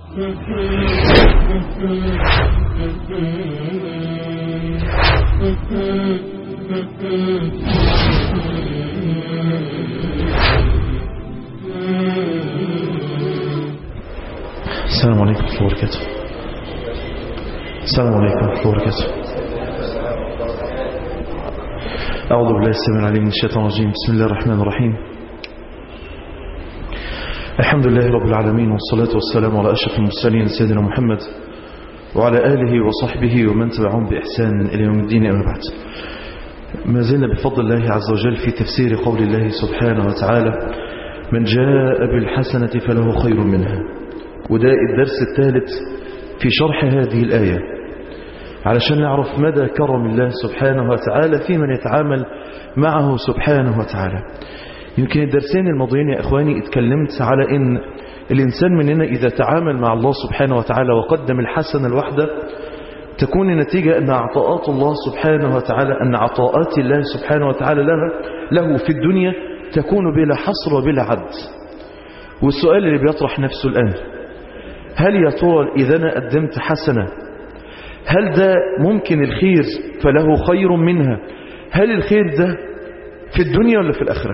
السلام عليكم ورحمة الله وبركاته السلام عليكم ورحمة الله وبركاته أعوذ بالله السميع العليم من الشيطان الرجيم بسم الله الرحمن الرحيم الحمد لله رب العالمين والصلاة والسلام على أشرف المرسلين سيدنا محمد وعلى آله وصحبه ومن تبعهم بإحسان إلى يوم الدين أما بعد ما زلنا بفضل الله عز وجل في تفسير قول الله سبحانه وتعالى من جاء بالحسنة فله خير منها وده الدرس الثالث في شرح هذه الآية علشان نعرف مدى كرم الله سبحانه وتعالى في من يتعامل معه سبحانه وتعالى يمكن الدرسين الماضيين يا إخواني اتكلمت على إن الإنسان مننا إذا تعامل مع الله سبحانه وتعالى وقدم الحسنة الوحدة تكون النتيجة أن عطاءات الله سبحانه وتعالى أن عطاءات الله سبحانه وتعالى لها له في الدنيا تكون بلا حصر وبلا عد والسؤال اللي بيطرح نفسه الآن هل يا ترى إذا أنا قدمت حسنة هل ده ممكن الخير فله خير منها هل الخير ده في الدنيا ولا في الآخرة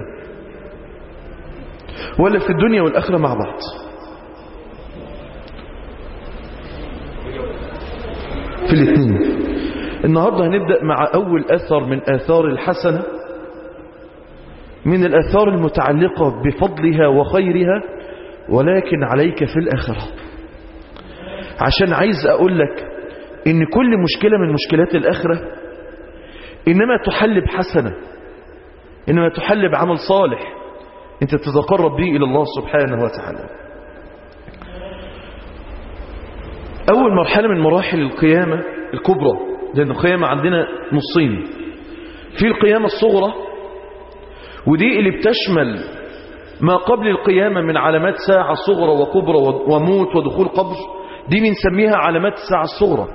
ولا في الدنيا والآخرة مع بعض في الاثنين النهاردة هنبدأ مع أول أثر من آثار الحسنة من الآثار المتعلقة بفضلها وخيرها ولكن عليك في الآخرة عشان عايز أقول لك إن كل مشكلة من مشكلات الآخرة إنما تحل بحسنة إنما تحل بعمل صالح أنت تتقرب به إلى الله سبحانه وتعالى أول مرحلة من مراحل القيامة الكبرى لأن القيامة عندنا نصين في القيامة الصغرى ودي اللي بتشمل ما قبل القيامة من علامات ساعة صغرى وكبرى وموت ودخول قبر دي بنسميها علامات الساعة الصغرى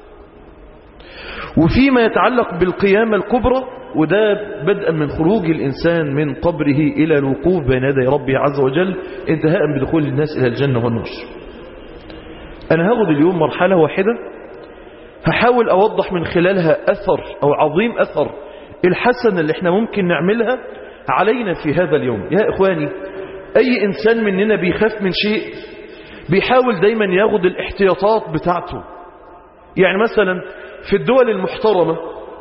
وفيما يتعلق بالقيامة الكبرى وده بدءا من خروج الإنسان من قبره إلى الوقوف بين يدي ربه عز وجل انتهاء بدخول الناس إلى الجنة والنار أنا هاخد اليوم مرحلة واحدة هحاول أوضح من خلالها أثر أو عظيم أثر الحسنة اللي احنا ممكن نعملها علينا في هذا اليوم يا إخواني أي إنسان مننا بيخاف من شيء بيحاول دايما ياخد الاحتياطات بتاعته يعني مثلا في الدول المحترمة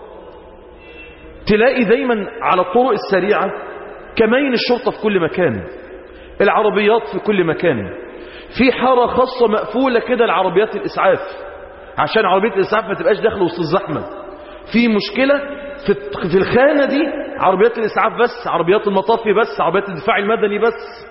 تلاقي دايما على الطرق السريعة كمين الشرطة في كل مكان العربيات في كل مكان في حارة خاصة مقفولة كده لعربيات الإسعاف عشان عربية الإسعاف ما تبقاش داخله وسط الزحمة في مشكلة في في الخانة دي عربيات الإسعاف بس عربيات المطافي بس عربيات الدفاع المدني بس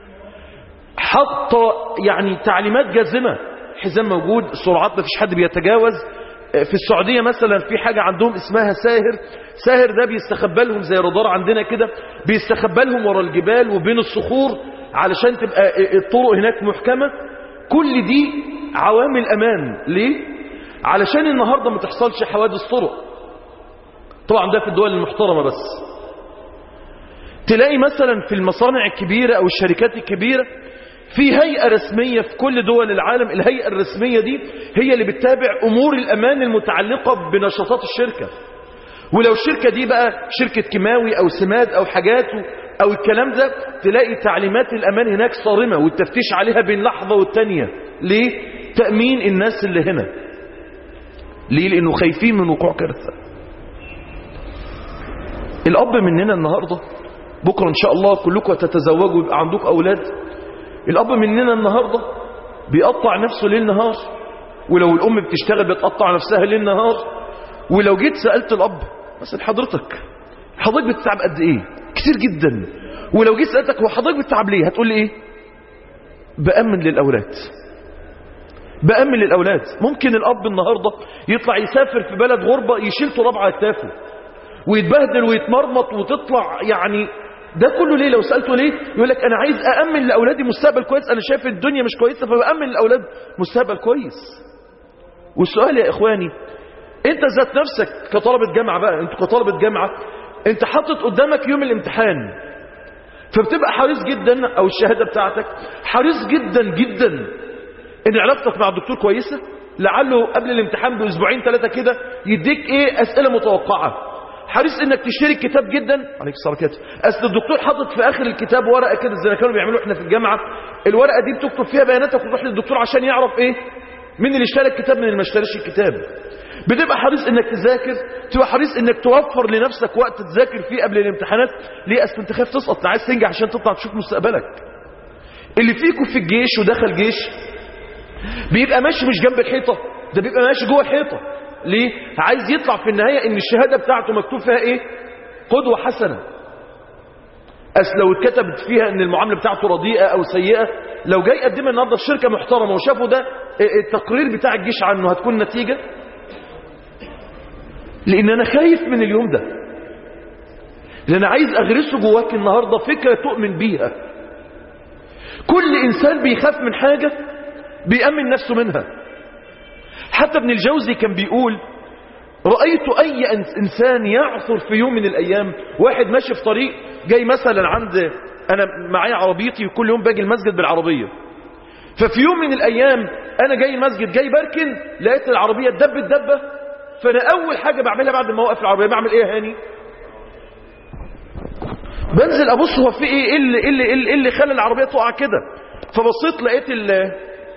حط يعني تعليمات جازمة حزام موجود سرعات ما فيش حد بيتجاوز في السعودية مثلا في حاجة عندهم اسمها ساهر ساهر ده بيستخبى لهم زي رادار عندنا كده بيستخبى لهم ورا الجبال وبين الصخور علشان تبقى الطرق هناك محكمة كل دي عوامل أمان ليه؟ علشان النهاردة ما تحصلش حوادث طرق طبعا ده في الدول المحترمة بس تلاقي مثلا في المصانع الكبيرة أو الشركات الكبيرة في هيئة رسمية في كل دول العالم الهيئة الرسمية دي هي اللي بتتابع أمور الأمان المتعلقة بنشاطات الشركة ولو الشركة دي بقى شركة كيماوي أو سماد أو حاجات أو الكلام ده تلاقي تعليمات الأمان هناك صارمة والتفتيش عليها بين لحظة والتانية ليه؟ تأمين الناس اللي هنا ليه؟ لأنه خايفين من وقوع كارثة الأب مننا النهاردة بكرة إن شاء الله كلكم تتزوجوا ويبقى عندكم أولاد الأب مننا النهاردة بيقطع نفسه ليل نهار ولو الأم بتشتغل بتقطع نفسها ليل نهار ولو جيت سألت الأب مثلا حضرتك حضرتك بتتعب قد إيه كتير جدا ولو جيت سألتك هو حضرتك بتتعب ليه هتقول لي إيه بأمن للأولاد بأمن للأولاد ممكن الأب النهاردة يطلع يسافر في بلد غربة يشيل تراب على كتافه ويتبهدل ويتمرمط وتطلع يعني ده كله ليه لو سألته ليه يقول لك أنا عايز أأمن لأولادي مستقبل كويس أنا شايف الدنيا مش كويسة فبأمن للأولاد مستقبل كويس والسؤال يا إخواني أنت ذات نفسك كطلبة جامعة بقى أنت كطلبة جامعة أنت حاطط قدامك يوم الامتحان فبتبقى حريص جدا أو الشهادة بتاعتك حريص جدا جدا ان علاقتك مع الدكتور كويسة لعله قبل الامتحان باسبوعين ثلاثة كده يديك ايه اسئلة متوقعة حريص انك تشتري الكتاب جدا عليك الصلاة كده اصل الدكتور حاطط في اخر الكتاب ورقة كده زي ما كانوا بيعملوا احنا في الجامعة الورقة دي بتكتب فيها بياناتك وتروح للدكتور عشان يعرف ايه مين اللي اشترى الكتاب من اللي ما اشتراش الكتاب بتبقى حريص انك تذاكر تبقى حريص انك توفر لنفسك وقت تذاكر فيه قبل الامتحانات ليه اصل انت خايف تسقط انت عايز تنجح عشان تطلع تشوف مستقبلك اللي فيكم في الجيش ودخل جيش بيبقى ماشي مش جنب الحيطة ده بيبقى ماشي جوه الحيطة ليه عايز يطلع في النهاية ان الشهادة بتاعته مكتوب فيها ايه قدوة حسنة أصل لو اتكتبت فيها ان المعاملة بتاعته رديئة او سيئة لو جاي يقدمها النهارده في شركة محترمة وشافوا ده التقرير بتاع الجيش عنه هتكون نتيجة لان انا خايف من اليوم ده لان عايز اغرسه جواك النهاردة فكرة تؤمن بيها كل انسان بيخاف من حاجة بيأمن نفسه منها حتى ابن الجوزي كان بيقول رأيت أي إنسان يعثر في يوم من الأيام واحد ماشي في طريق جاي مثلا عند أنا معايا عربيتي وكل يوم باجي المسجد بالعربية ففي يوم من الأيام أنا جاي المسجد جاي بركن لقيت العربية دبت دبة فأنا أول حاجة بعملها بعد ما أوقف العربية بعمل إيه يا هاني بنزل أبص هو في إيه إيه اللي, إيه اللي, إيه اللي خلى العربية تقع كده فبصيت لقيت اللي,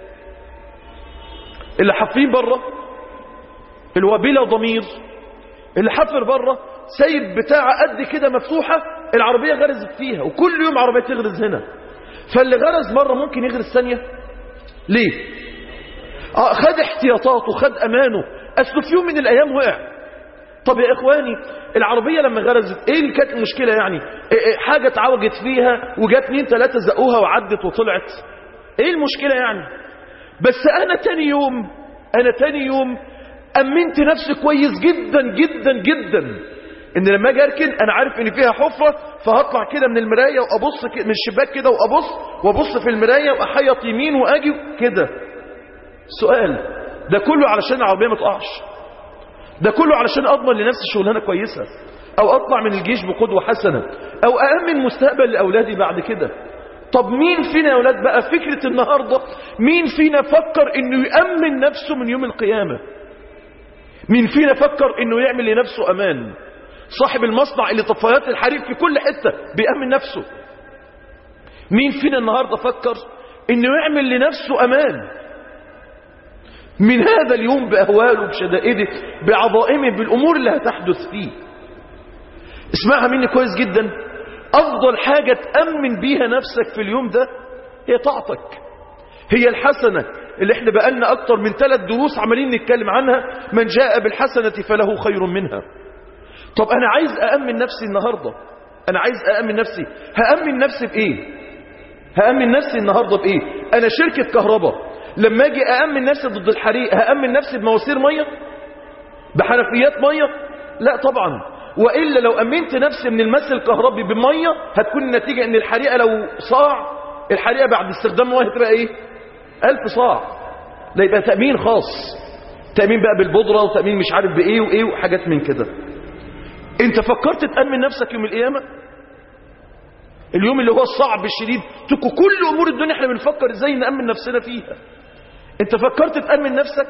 اللي حافين بره اللي هو بلا ضمير اللي حفر بره سايب بتاعه قد كده مفتوحة العربية غرزت فيها وكل يوم عربية تغرز هنا فاللي غرز مرة ممكن يغرز ثانية ليه آه خد احتياطاته خد أمانه أصله في يوم من الأيام وقع طب يا إخواني العربية لما غرزت إيه اللي كانت المشكلة يعني إيه إيه حاجة اتعوجت فيها وجات اتنين ثلاثة زقوها وعدت وطلعت إيه المشكلة يعني بس أنا تاني يوم أنا تاني يوم أمنت نفسي كويس جدا جدا جدا ان لما اجي اركن انا عارف ان فيها حفرة فهطلع كده من المراية وابص من الشباك كده وابص وابص في المراية واحيط يمين واجي كده سؤال ده كله علشان العربية ما تقعش ده كله علشان اضمن لنفسي شغلانة كويسة او اطلع من الجيش بقدوة حسنة او اامن مستقبل لاولادي بعد كده طب مين فينا يا اولاد بقى فكرة النهاردة مين فينا فكر انه يأمن نفسه من يوم القيامة مين فينا فكر انه يعمل لنفسه امان صاحب المصنع اللي طفايات الحريق في كل حتة بيأمن نفسه مين فينا النهاردة فكر انه يعمل لنفسه امان من هذا اليوم بأهواله بشدائده بعظائمه بالأمور اللي هتحدث فيه اسمعها مني كويس جدا أفضل حاجة تأمن بيها نفسك في اليوم ده هي طاعتك هي الحسنة اللي احنا بقالنا أكتر من ثلاث دروس عمالين نتكلم عنها من جاء بالحسنة فله خير منها طب أنا عايز أأمن نفسي النهاردة أنا عايز أأمن نفسي هأمن نفسي بإيه هأمن نفسي النهاردة بإيه أنا شركة كهرباء لما أجي أأمن نفسي ضد الحريق هأمن نفسي بمواسير مية بحنفيات مية لا طبعا وإلا لو أمنت نفسي من المس الكهربي بمية هتكون النتيجة أن الحريقة لو صاع الحريقة بعد استخدام مية هتبقى إيه ألف صاع لا يبقى تأمين خاص تأمين بقى بالبودرة وتأمين مش عارف بإيه وإيه وحاجات من كده انت فكرت تأمن نفسك يوم القيامة اليوم اللي هو الصعب الشديد تكو كل أمور الدنيا احنا بنفكر ازاي نأمن نفسنا فيها انت فكرت تأمن نفسك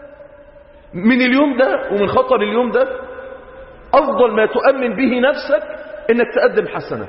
من اليوم ده ومن خطر اليوم ده أفضل ما تؤمن به نفسك انك تقدم حسنة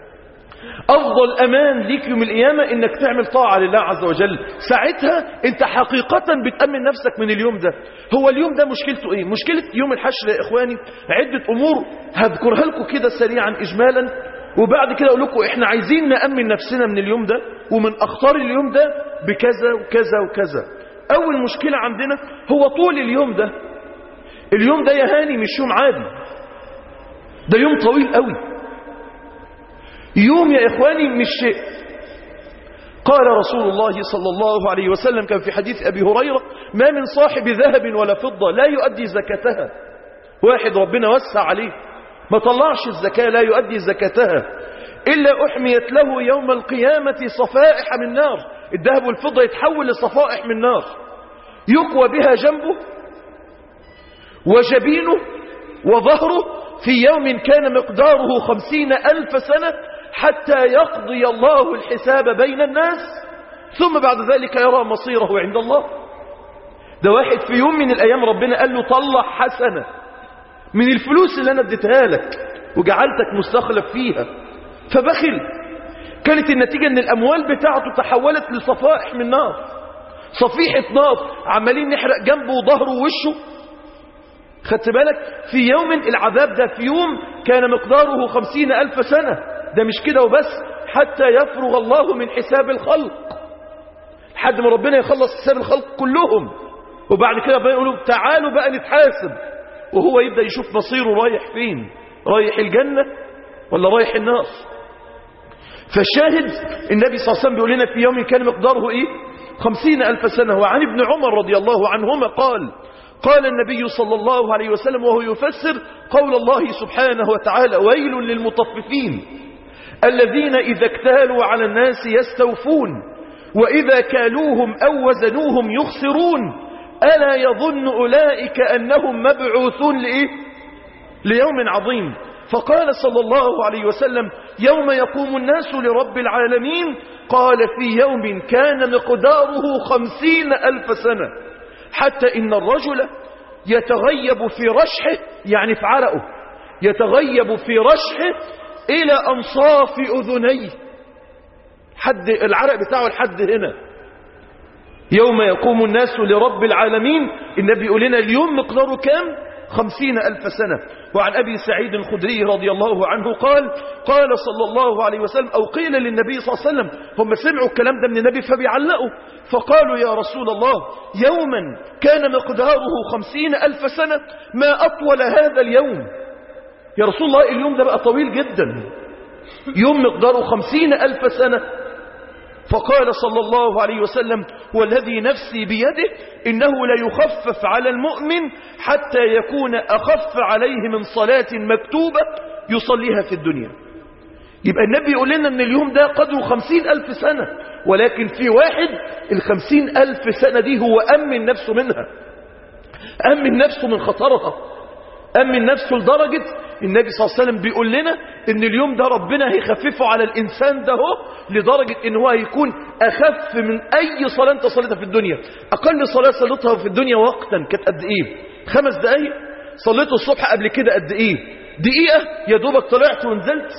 أفضل أمان ليك يوم القيامة إنك تعمل طاعة لله عز وجل ساعتها أنت حقيقة بتأمن نفسك من اليوم ده هو اليوم ده مشكلته إيه؟ مشكلة يوم الحشر يا إخواني عدة أمور هذكرها لكم كده سريعا إجمالا وبعد كده أقول لكم إحنا عايزين نأمن نفسنا من اليوم ده ومن أخطار اليوم ده بكذا وكذا وكذا أول مشكلة عندنا هو طول اليوم ده اليوم ده يا هاني مش يوم عادي ده يوم طويل قوي يوم يا إخواني مش شيء قال رسول الله صلى الله عليه وسلم كان في حديث أبي هريرة ما من صاحب ذهب ولا فضة لا يؤدي زكاتها واحد ربنا وسع عليه ما طلعش الزكاة لا يؤدي زكاتها إلا أحميت له يوم القيامة صفائح من نار الذهب والفضة يتحول لصفائح من نار يقوى بها جنبه وجبينه وظهره في يوم كان مقداره خمسين ألف سنة حتى يقضي الله الحساب بين الناس ثم بعد ذلك يرى مصيره عند الله ده واحد في يوم من الأيام ربنا قال له طلع حسنة من الفلوس اللي أنا اديتها لك وجعلتك مستخلف فيها فبخل كانت النتيجة ان الأموال بتاعته تحولت لصفائح من نار صفيحة نار عمالين نحرق جنبه وظهره ووشه خدت بالك في يوم العذاب ده في يوم كان مقداره خمسين ألف سنة ده مش كده وبس حتى يفرغ الله من حساب الخلق لحد ما ربنا يخلص حساب الخلق كلهم وبعد كده بقى يقولوا تعالوا بقى نتحاسب وهو يبدأ يشوف مصيره رايح فين رايح الجنة ولا رايح النار فالشاهد النبي صلى الله عليه وسلم بيقول لنا في يوم كان مقداره ايه خمسين ألف سنة وعن ابن عمر رضي الله عنهما قال قال النبي صلى الله عليه وسلم وهو يفسر قول الله سبحانه وتعالى ويل للمطففين الذين إذا اكتالوا على الناس يستوفون وإذا كالوهم أو وزنوهم يخسرون ألا يظن أولئك أنهم مبعوثون لإيه؟ ليوم عظيم فقال صلى الله عليه وسلم يوم يقوم الناس لرب العالمين قال في يوم كان مقداره خمسين ألف سنة حتى إن الرجل يتغيب في رشحه يعني في عرقه يتغيب في رشحه إلى أنصاف أذنيه حد العرق بتاعه لحد هنا يوم يقوم الناس لرب العالمين النبي يقول لنا اليوم مقداره كام خمسين ألف سنة وعن أبي سعيد الخدري رضي الله عنه قال قال صلى الله عليه وسلم أو قيل للنبي صلى الله عليه وسلم هم سمعوا الكلام ده من النبي فبيعلقوا فقالوا يا رسول الله يوما كان مقداره خمسين ألف سنة ما أطول هذا اليوم يا رسول الله اليوم ده بقى طويل جدا يوم مقداره خمسين ألف سنة فقال صلى الله عليه وسلم والذي نفسي بيده إنه ليخفف على المؤمن حتى يكون أخف عليه من صلاة مكتوبة يصليها في الدنيا يبقى النبي يقول لنا أن اليوم ده قدره خمسين ألف سنة ولكن في واحد الخمسين ألف سنة دي هو أمن نفسه منها أمن نفسه من خطرها أمن نفسه لدرجة النبي صلى الله عليه وسلم بيقول لنا ان اليوم ده ربنا هيخففه على الانسان ده هو لدرجة ان هو هيكون اخف من اي صلاة انت صليتها في الدنيا اقل صلاة صليتها في الدنيا وقتا كانت قد ايه خمس دقايق صليته الصبح قبل كده قد ايه دقيقة يا دوبك طلعت ونزلت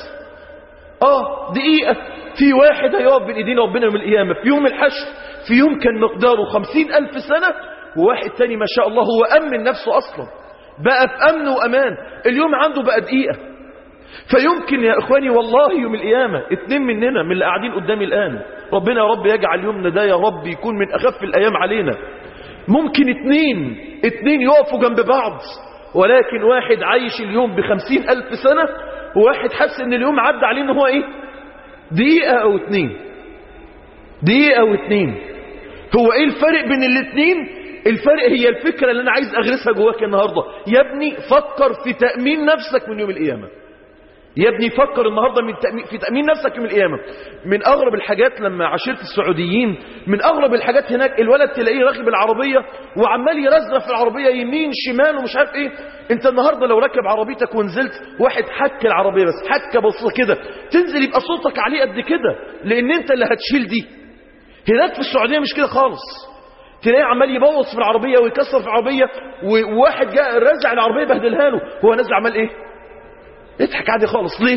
اه دقيقة في واحد هيقف بين ايدينا ربنا يوم القيامة في يوم الحشر في يوم كان مقداره خمسين الف سنة وواحد تاني ما شاء الله هو امن نفسه اصلا بقى في امن وامان اليوم عنده بقى دقيقة فيمكن يا اخواني والله يوم القيامة اتنين مننا من اللي قاعدين قدامي الان ربنا يا رب يجعل يومنا ده يا رب يكون من اخف الايام علينا ممكن اتنين اتنين يقفوا جنب بعض ولكن واحد عايش اليوم بخمسين الف سنة وواحد حس ان اليوم عدى عليه ان هو ايه دقيقة او اتنين دقيقة او اتنين هو ايه الفرق بين الاتنين الفرق هي الفكرة اللي انا عايز اغرسها جواك النهاردة يا ابني فكر في تأمين نفسك من يوم القيامة يا ابني فكر النهاردة من تأمين في تأمين نفسك يوم القيامة من أغرب الحاجات لما عشرت السعوديين من أغرب الحاجات هناك الولد تلاقيه راكب العربية وعمال يرزق في العربية يمين شمال ومش عارف ايه انت النهاردة لو راكب عربيتك ونزلت واحد حك العربية بس حكة بسيطة كده تنزل يبقى صوتك عليه قد كده لان انت اللي هتشيل دي هناك في السعودية مش كده خالص تلاقيه عمال يبوظ في العربية ويكسر في العربية وواحد جاء رزع العربية بهدلها له هو نازل عمال ايه يضحك عادي خالص ليه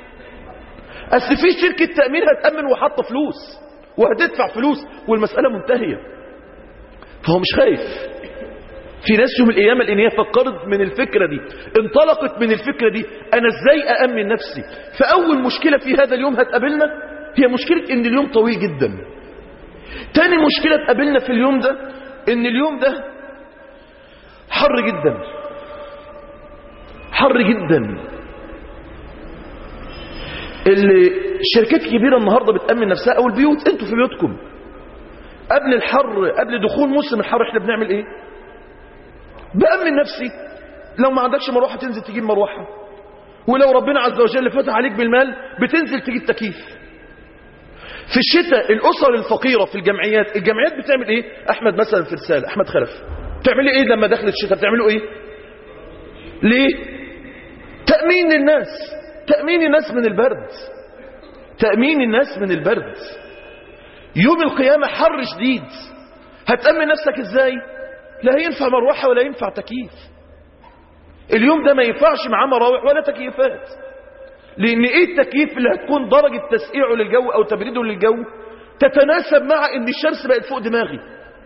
اصل في شركة تأمين هتأمن وحاطه فلوس وهتدفع فلوس والمسألة منتهية فهو مش خايف في ناس يوم القيامة لان هي فكرت من الفكرة دي انطلقت من الفكرة دي انا ازاي أأمن نفسي فاول مشكلة في هذا اليوم هتقابلنا هي مشكلة ان اليوم طويل جدا تاني مشكلة تقابلنا في اليوم ده ان اليوم ده حر جدا حر جدا اللي الشركات الكبيرة النهاردة بتأمن نفسها او البيوت انتوا في بيوتكم قبل الحر قبل دخول موسم الحر احنا بنعمل ايه بأمن نفسي لو ما عندكش مروحة تنزل تجيب مروحة ولو ربنا عز وجل فتح عليك بالمال بتنزل تجيب تكييف في الشتاء الأسر الفقيرة في الجمعيات الجمعيات بتعمل ايه احمد مثلا في رسالة احمد خلف بتعملي ايه لما دخلت الشتاء بتعملوا ايه ليه تأمين للناس تأمين الناس من البرد تأمين الناس من البرد يوم القيامة حر شديد هتأمن نفسك ازاي لا هينفع مروحة ولا ينفع تكييف اليوم ده ما ينفعش معاه مراوح ولا تكييفات لان ايه التكييف اللي هتكون درجة تسقيعه للجو او تبريده للجو تتناسب مع ان الشمس بقت فوق دماغي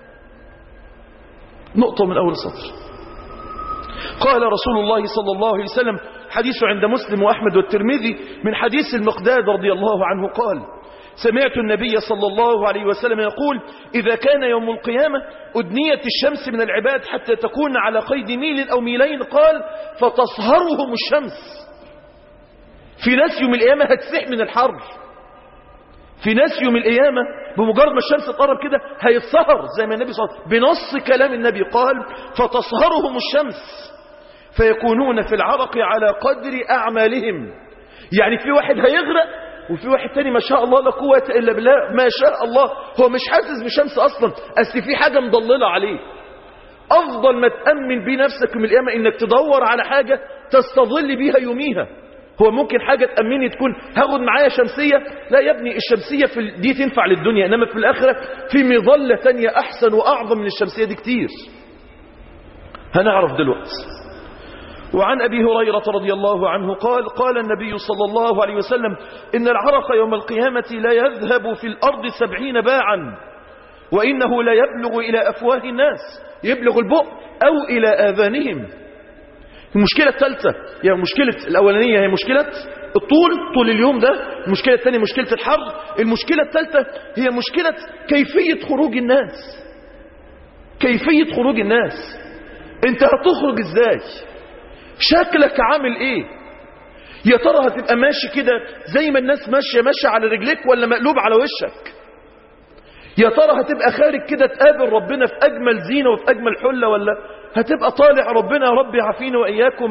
نقطة من اول السطر قال رسول الله صلى الله عليه وسلم حديث عند مسلم وأحمد والترمذي من حديث المقداد رضي الله عنه قال سمعت النبي صلى الله عليه وسلم يقول إذا كان يوم القيامة أدنيت الشمس من العباد حتى تكون على قيد ميل أو ميلين قال فتصهرهم الشمس في ناس يوم القيامة هتسح من الحر في ناس يوم القيامة بمجرد ما الشمس تقرب كده هيتصهر زي ما النبي صلى الله عليه وسلم بنص كلام النبي قال فتصهرهم الشمس فيكونون في العرق على قدر أعمالهم يعني في واحد هيغرق وفي واحد تاني ما شاء الله لا قوة إلا بالله ما شاء الله هو مش حاسس بشمس أصلا أصل في حاجة مضللة عليه أفضل ما تأمن بيه نفسك من القيامة إنك تدور على حاجة تستظل بيها يوميها هو ممكن حاجة تأمني تكون هاخد معايا شمسية لا يا ابني الشمسية في دي تنفع للدنيا إنما في الآخرة في مظلة تانية أحسن وأعظم من الشمسية دي كتير هنعرف دلوقتي وعن أبي هريرة رضي الله عنه قال قال النبي صلى الله عليه وسلم إن العرق يوم القيامة لا يذهب في الأرض سبعين باعا وإنه لا يبلغ إلى أفواه الناس يبلغ البؤ أو إلى آذانهم المشكلة الثالثة هي مشكلة الأولانية هي مشكلة الطول طول اليوم ده المشكلة الثانية مشكلة الحر المشكلة الثالثة هي مشكلة كيفية خروج الناس كيفية خروج الناس انت هتخرج ازاي شكلك عامل ايه يا ترى هتبقى ماشي كده زي ما الناس ماشية ماشية على رجليك ولا مقلوب على وشك يا ترى هتبقى خارج كده تقابل ربنا في أجمل زينة وفي أجمل حلة ولا هتبقى طالع ربنا يا رب يعافينا وإياكم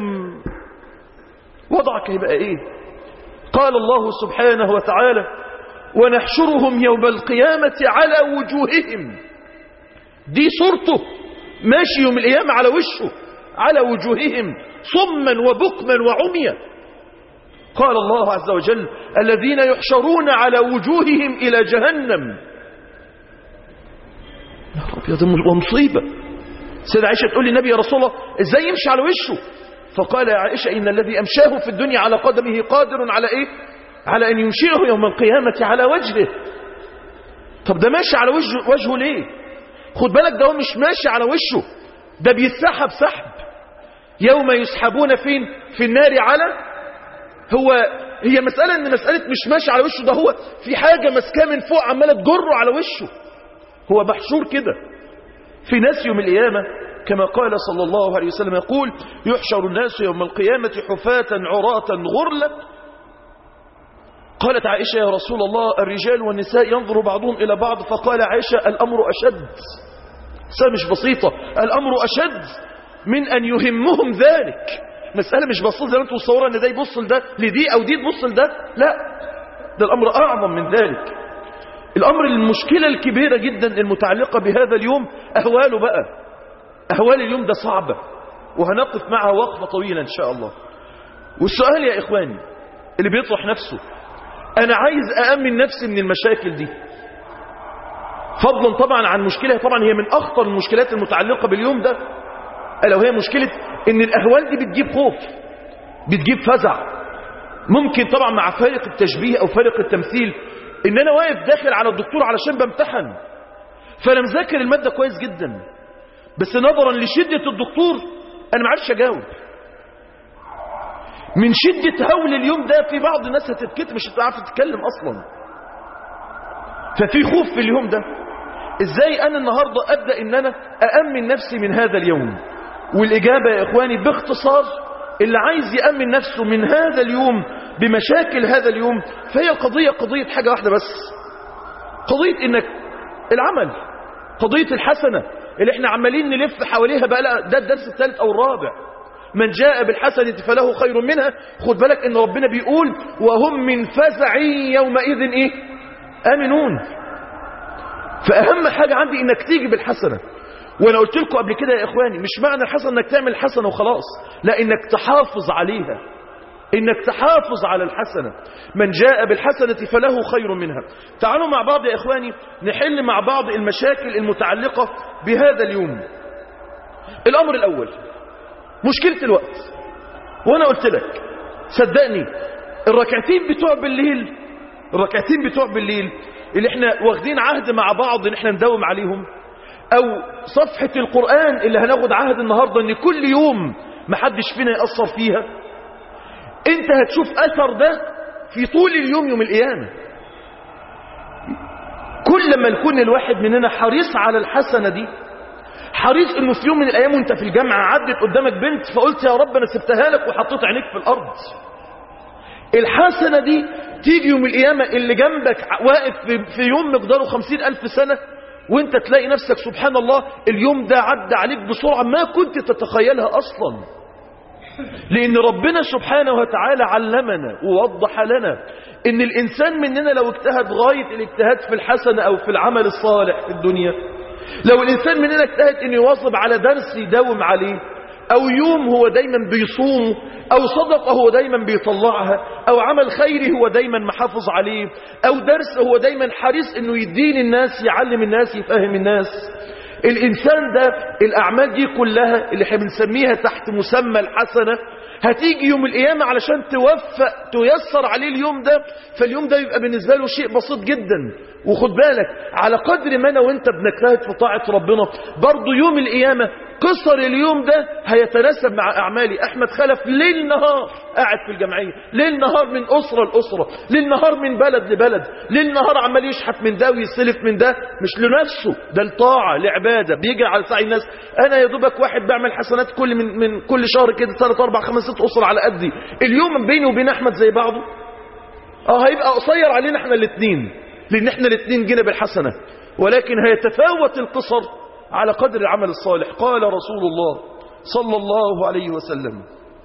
وضعك هيبقى إيه قال الله سبحانه وتعالى ونحشرهم يوم القيامة على وجوههم دي صورته ماشي يوم القيامة على وشه على وجوههم صما وبكما وعميا قال الله عز وجل الذين يحشرون على وجوههم إلى جهنم يا رب يا دم ومصيبة سيدة عائشة تقول للنبي يا رسول الله ازاي يمشي على وشه فقال يا عائشة إن الذي أمشاه في الدنيا على قدمه قادر على إيه على أن يمشيه يوم القيامة على وجهه طب ده ماشي على وجهه, وجهه ليه خد بالك ده هو مش ماشي على وشه ده بيتسحب سحب يوم يسحبون فين في النار على هو هي مسألة ان مسألة مش ماشي على وشه ده هو في حاجة مسكاه من فوق عمالة تجره على وشه هو محشور كده في ناس يوم القيامة كما قال صلى الله عليه وسلم يقول يحشر الناس يوم القيامة حفاة عراة غرلا قالت عائشة يا رسول الله الرجال والنساء ينظر بعضهم إلى بعض فقال عائشة الأمر أشد مسألة مش بسيطة الأمر أشد من أن يهمهم ذلك مسألة مش بسيطة زي ما انتم متصورة ان ده يبص لده لدي أو دي تبص لده لا ده الأمر أعظم من ذلك الأمر المشكلة الكبيرة جدا المتعلقة بهذا اليوم أهواله بقى أهوال اليوم ده صعبة وهنقف معها وقفة طويلة إن شاء الله والسؤال يا إخواني اللي بيطرح نفسه أنا عايز أأمن نفسي من المشاكل دي فضلا طبعا عن مشكلة طبعا هي من أخطر المشكلات المتعلقة باليوم ده ألا وهي مشكلة إن الأهوال دي بتجيب خوف بتجيب فزع ممكن طبعا مع فارق التشبيه أو فارق التمثيل إن أنا واقف داخل على الدكتور علشان بامتحن فأنا مذاكر المادة كويس جدا بس نظرا لشدة الدكتور أنا ما عرفش أجاوب من شدة هول اليوم ده في بعض الناس هتتكت مش هتعرف تتكلم أصلا ففي خوف في اليوم ده ازاي انا النهاردة ابدأ ان انا اامن نفسي من هذا اليوم والاجابة يا اخواني باختصار اللي عايز يأمن نفسه من هذا اليوم بمشاكل هذا اليوم فهي القضية قضية حاجة واحدة بس قضية انك العمل قضية الحسنة اللي احنا عمالين نلف حواليها بقى ده الدرس الثالث او الرابع من جاء بالحسنة فله خير منها خد بالك ان ربنا بيقول وهم من فزع يومئذ ايه امنون فأهم حاجة عندي إنك تيجي بالحسنة وأنا قلت لكم قبل كده يا إخواني مش معنى الحسنة إنك تعمل حسنة وخلاص لا إنك تحافظ عليها انك تحافظ على الحسنة من جاء بالحسنة فله خير منها تعالوا مع بعض يا اخواني نحل مع بعض المشاكل المتعلقة بهذا اليوم الامر الاول مشكلة الوقت وانا قلت لك صدقني الركعتين بتوع بالليل الركعتين بتوع بالليل اللي احنا واخدين عهد مع بعض ان احنا نداوم عليهم او صفحة القرآن اللي هناخد عهد النهاردة ان كل يوم محدش فينا يأثر فيها انت هتشوف اثر ده في طول اليوم يوم القيامة كل ما يكون الواحد مننا حريص على الحسنة دي حريص انه في يوم من الايام وانت في الجامعة عدت قدامك بنت فقلت يا رب انا سبتها لك وحطيت عينيك في الارض الحسنة دي تيجي يوم القيامة اللي جنبك واقف في يوم مقداره خمسين ألف سنة وانت تلاقي نفسك سبحان الله اليوم ده عدى عليك بسرعة ما كنت تتخيلها أصلا لأن ربنا سبحانه وتعالى علمنا ووضح لنا ان الإنسان مننا لو اجتهد غاية الاجتهاد في الحسنة أو في العمل الصالح في الدنيا لو الإنسان مننا اجتهد أن يواظب على درس يداوم عليه أو يوم هو دايما بيصوم أو صدقة هو دايما بيطلعها أو عمل خيري هو دايما محافظ عليه أو درس هو دايما حريص أنه يدين الناس يعلم الناس يفهم الناس الإنسان ده الأعمال دي كلها اللي احنا بنسميها تحت مسمى الحسنة هتيجي يوم القيامة علشان توفق تيسر عليه اليوم ده فاليوم ده يبقى بالنسبة له شيء بسيط جدا وخد بالك على قدر ما انا وانت بنجتهد في طاعة ربنا برضو يوم القيامة قصر اليوم ده هيتناسب مع أعمالي أحمد خلف ليل نهار قاعد في الجمعية ليل نهار من أسرة لأسرة ليل نهار من بلد لبلد ليل نهار عمال يشحت من ده ويسلف من ده مش لنفسه ده الطاعة لعبادة بيجي على سعي الناس أنا يا دوبك واحد بعمل حسنات كل من, من كل شهر كده ثلاث أربع خمس ست أسر على قدي اليوم بيني وبين أحمد زي بعضه اه هيبقى قصير علينا احنا الاثنين لأن احنا الاثنين جينا بالحسنة ولكن هيتفاوت القصر على قدر العمل الصالح قال رسول الله صلى الله عليه وسلم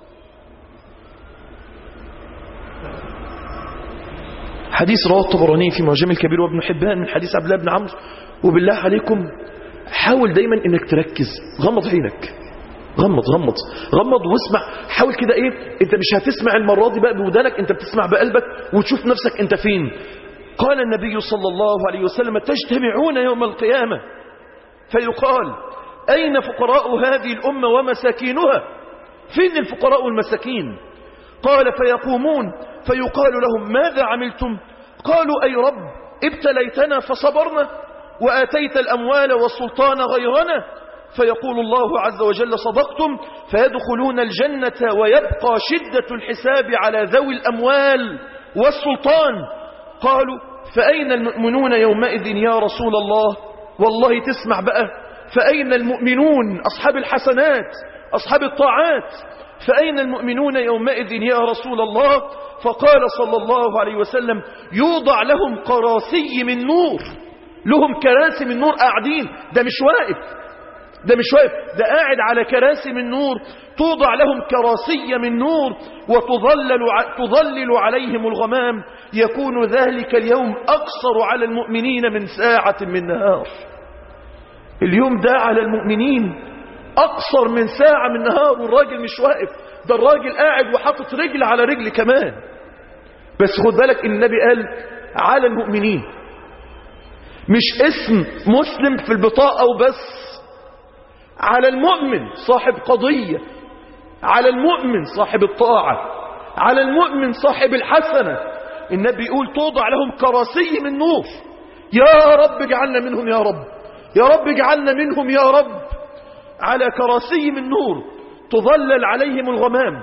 حديث رواه الطبراني في معجم الكبير وابن حبان من حديث عبد الله بن عمرو وبالله عليكم حاول دايما انك تركز غمض عينك غمض غمض غمض واسمع حاول كده ايه انت مش هتسمع المرة دي بقى بودانك انت بتسمع بقلبك وتشوف نفسك انت فين قال النبي صلى الله عليه وسلم تجتمعون يوم القيامة فيقال أين فقراء هذه الأمة ومساكينها فين الفقراء والمساكين قال فيقومون فيقال لهم ماذا عملتم قالوا أي رب ابتليتنا فصبرنا وآتيت الأموال والسلطان غيرنا فيقول الله عز وجل صدقتم فيدخلون الجنة ويبقى شدة الحساب على ذوي الأموال والسلطان قالوا فأين المؤمنون يومئذ يا رسول الله والله تسمع بقى فأين المؤمنون أصحاب الحسنات أصحاب الطاعات فأين المؤمنون يومئذ يا رسول الله فقال صلى الله عليه وسلم يوضع لهم قراسي من نور لهم كراسي من نور قاعدين ده مش واقف ده مش واقف ده قاعد على كراسي من نور توضع لهم كراسي من نور وتظلل تظلل عليهم الغمام يكون ذلك اليوم أقصر على المؤمنين من ساعة من نهار اليوم ده على المؤمنين أقصر من ساعة من نهار والراجل مش واقف ده الراجل قاعد وحاطط رجل على رجل كمان بس خد بالك النبي قال على المؤمنين مش اسم مسلم في البطاقة وبس على المؤمن صاحب قضية على المؤمن صاحب الطاعة على المؤمن صاحب الحسنة النبي يقول توضع لهم كراسي من نور يا رب اجعلنا منهم يا رب يا رب اجعلنا منهم يا رب على كراسي من نور تظلل عليهم الغمام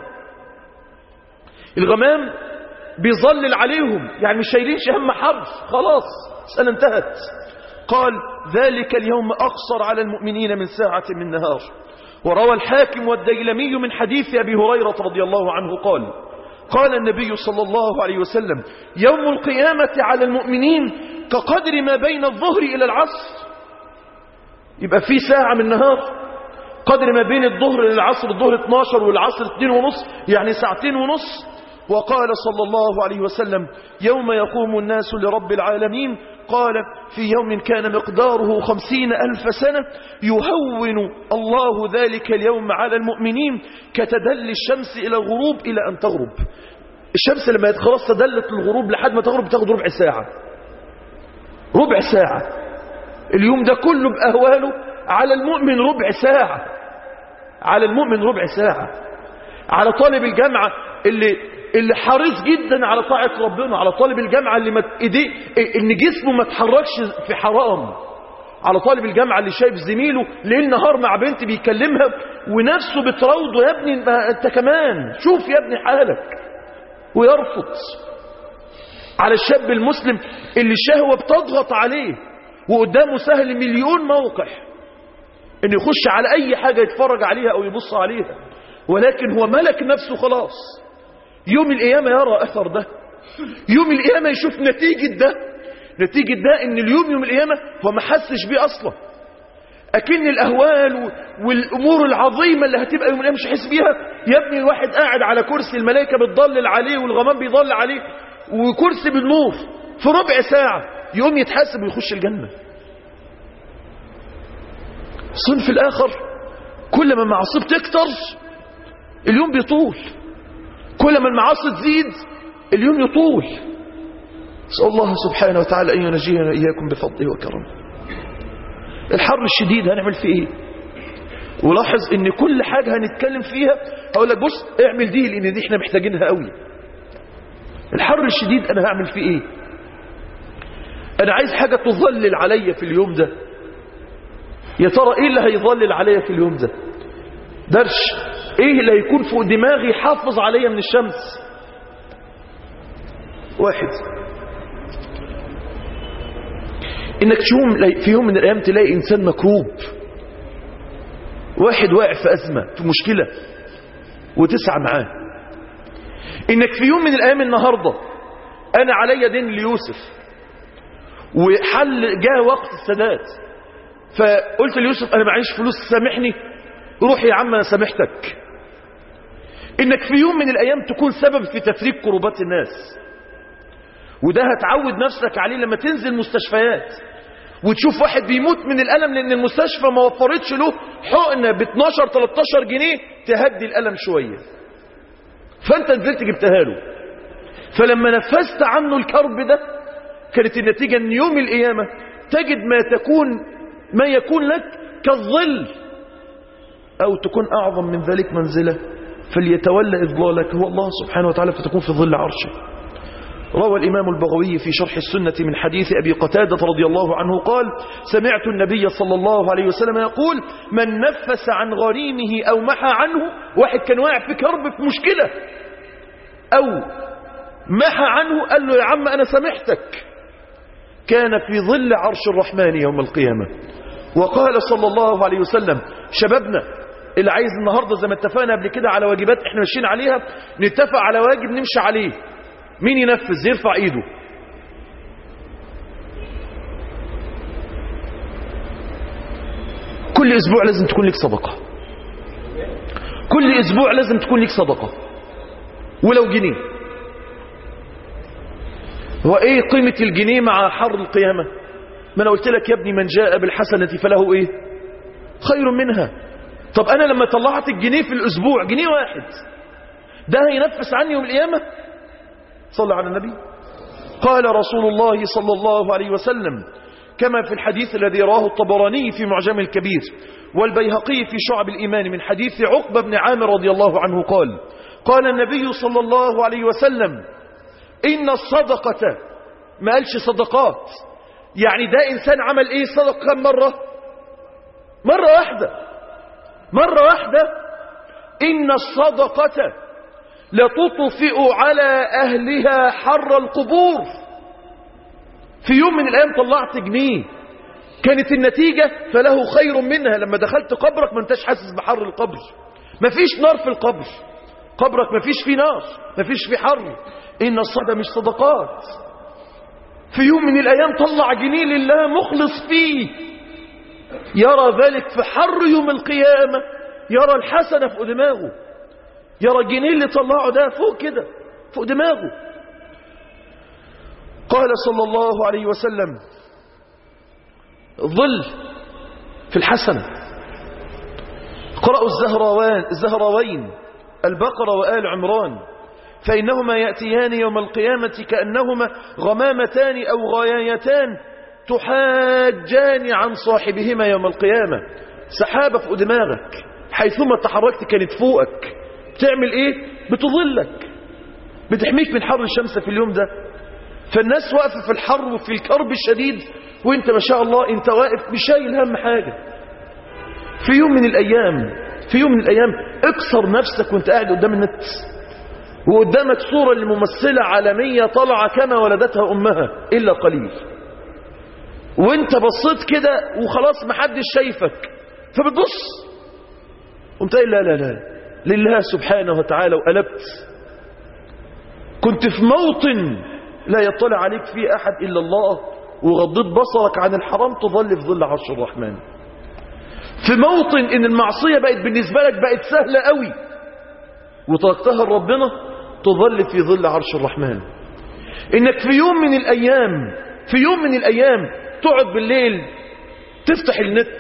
الغمام بيظلل عليهم يعني مش شايلينش هم حرف خلاص سنة انتهت قال ذلك اليوم أقصر على المؤمنين من ساعة من نهار وروى الحاكم والديلمي من حديث أبي هريرة رضي الله عنه قال قال النبي صلى الله عليه وسلم يوم القيامة على المؤمنين كقدر ما بين الظهر إلى العصر يبقى في ساعة من نهار قدر ما بين الظهر للعصر الظهر 12 والعصر 2 ونص يعني ساعتين ونص وقال صلى الله عليه وسلم يوم يقوم الناس لرب العالمين قال في يوم كان مقداره خمسين ألف سنة يهون الله ذلك اليوم على المؤمنين كتدل الشمس إلى الغروب إلى أن تغرب الشمس لما خلاص تدلت الغروب لحد ما تغرب بتاخد ربع ساعة ربع ساعة اليوم ده كله بأهواله على المؤمن ربع ساعة على المؤمن ربع ساعة على طالب الجامعة اللي اللي حريص جدا على طاعة ربنا على طالب الجامعة اللي ما ايديه ان جسمه ما تحركش في حرام على طالب الجامعة اللي شايف زميله ليل نهار مع بنت بيكلمها ونفسه بتراوده يا ابني ما انت كمان شوف يا ابني حالك ويرفض على الشاب المسلم اللي الشهوة بتضغط عليه وقدامه سهل مليون موقع انه يخش على اي حاجة يتفرج عليها او يبص عليها ولكن هو ملك نفسه خلاص يوم القيامة يرى اثر ده يوم القيامة يشوف نتيجة ده نتيجة ده ان اليوم يوم القيامة هو ما حسش بيه اصلا اكن الاهوال والامور العظيمة اللي هتبقى يوم القيامة مش حس بيها يا ابني الواحد قاعد على كرسي الملائكة بتضلل عليه والغمام بيضل عليه وكرسي بالنور في ربع ساعة يوم يتحاسب ويخش الجنة الصنف الاخر كل ما المعاصي بتكتر اليوم بيطول كل ما المعاصي تزيد اليوم يطول نسأل الله سبحانه وتعالى أن ينجينا إياكم بفضله وكرمه الحر الشديد هنعمل فيه إيه ولاحظ ان كل حاجة هنتكلم فيها هقول لك بص اعمل دي لان دي احنا محتاجينها قوي الحر الشديد انا هعمل فيه ايه انا عايز حاجة تظلل عليا في اليوم ده يا ترى ايه اللي هيظلل عليا في اليوم ده درش ايه اللي هيكون فوق دماغي حافظ عليا من الشمس واحد انك تشوم في يوم من الايام تلاقي انسان مكروب واحد واقع في ازمه في مشكله وتسعى معاه انك في يوم من الايام النهارده انا عليا دين ليوسف وحل جاء وقت السداد فقلت ليوسف انا معيش فلوس سامحني روح يا عم انا سامحتك انك في يوم من الايام تكون سبب في تفريق كروبات الناس وده هتعود نفسك عليه لما تنزل مستشفيات وتشوف واحد بيموت من الألم لأن المستشفى ما وفرتش له حقنة ب 12-13 جنيه تهدي الألم شوية فأنت نزلت جبتها له فلما نفست عنه الكرب ده كانت النتيجة أن يوم القيامة تجد ما تكون ما يكون لك كالظل أو تكون أعظم من ذلك منزلة فليتولى إضلالك هو الله سبحانه وتعالى فتكون في ظل عرشه روى الإمام البغوي في شرح السنة من حديث أبي قتادة رضي الله عنه قال سمعت النبي صلى الله عليه وسلم يقول من نفس عن غريمه أو محى عنه واحد كان واقع في كرب في مشكلة أو محى عنه قال له يا عم أنا سامحتك كان في ظل عرش الرحمن يوم القيامة وقال صلى الله عليه وسلم شبابنا اللي عايز النهاردة زي ما اتفقنا قبل كده على واجبات احنا ماشيين عليها نتفق على واجب نمشي عليه مين ينفذ يرفع ايده كل اسبوع لازم تكون لك صدقة كل اسبوع لازم تكون لك صدقة ولو جنيه هو ايه قيمة الجنيه مع حر القيامة ما انا قلت لك يا ابني من جاء بالحسنة فله ايه خير منها طب انا لما طلعت الجنيه في الاسبوع جنيه واحد ده هينفس عني يوم القيامة صلى على النبي قال رسول الله صلى الله عليه وسلم كما في الحديث الذي راه الطبراني في معجم الكبير والبيهقي في شعب الإيمان من حديث عقبة بن عامر رضي الله عنه قال قال النبي صلى الله عليه وسلم إن الصدقة ما قالش صدقات يعني ده إنسان عمل إيه صدق كم مرة مرة واحدة مرة واحدة إن الصدقة لتطفئ على أهلها حر القبور في يوم من الأيام طلعت جنيه كانت النتيجة فله خير منها لما دخلت قبرك ما انتش حاسس بحر القبر مفيش نار في القبر قبرك مفيش فيه نار مفيش فيه حر إن الصدقة مش صدقات في يوم من الأيام طلع جنيه لله مخلص فيه يرى ذلك في حر يوم القيامة يرى الحسنة في دماغه يرى الجنيه اللي طلعه ده فوق كده فوق دماغه قال صلى الله عليه وسلم ظل في الحسنة قرأوا الزهروان الزهروين البقرة وآل عمران فإنهما يأتيان يوم القيامة كأنهما غمامتان أو غايتان تحاجان عن صاحبهما يوم القيامة سحابة فوق دماغك حيثما تحركت كانت فوقك بتعمل ايه بتظلك بتحميك من حر الشمس في اليوم ده فالناس واقفة في الحر وفي الكرب الشديد وانت ما شاء الله انت واقف مش شايل هم حاجة في يوم من الايام في يوم من الايام اكسر نفسك وانت قاعد قدام النت وقدامك صورة لممثلة عالمية طالعة كما ولدتها امها الا قليل وانت بصيت كده وخلاص محدش شايفك فبتبص قمت قايل لا لا لا لله سبحانه وتعالى وقلبت كنت في موطن لا يطلع عليك فيه أحد إلا الله وغضيت بصرك عن الحرام تظل في ظل عرش الرحمن في موطن إن المعصية بقت بالنسبة لك بقت سهلة قوي وتركتها لربنا تظل في ظل عرش الرحمن إنك في يوم من الأيام في يوم من الأيام تقعد بالليل تفتح النت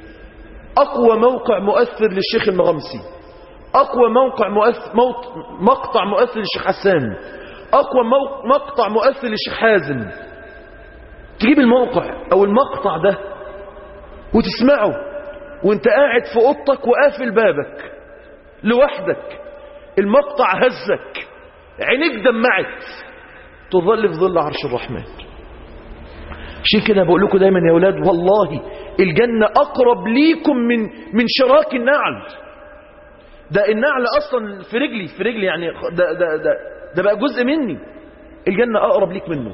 أقوى موقع مؤثر للشيخ المغمسي أقوى موقع مؤثر موت مقطع مؤثر للشيخ حسان أقوى مو... مقطع مؤثر للشيخ حازم تجيب الموقع أو المقطع ده وتسمعه وانت قاعد في أوضتك وقافل بابك لوحدك المقطع هزك عينيك دمعت تظل في ظل عرش الرحمن عشان كده بقول لكم دايما يا اولاد والله الجنة أقرب ليكم من من شراك النعل ده النعل أصلا في رجلي في رجلي يعني ده, ده, ده, ده بقى جزء مني الجنة أقرب ليك منه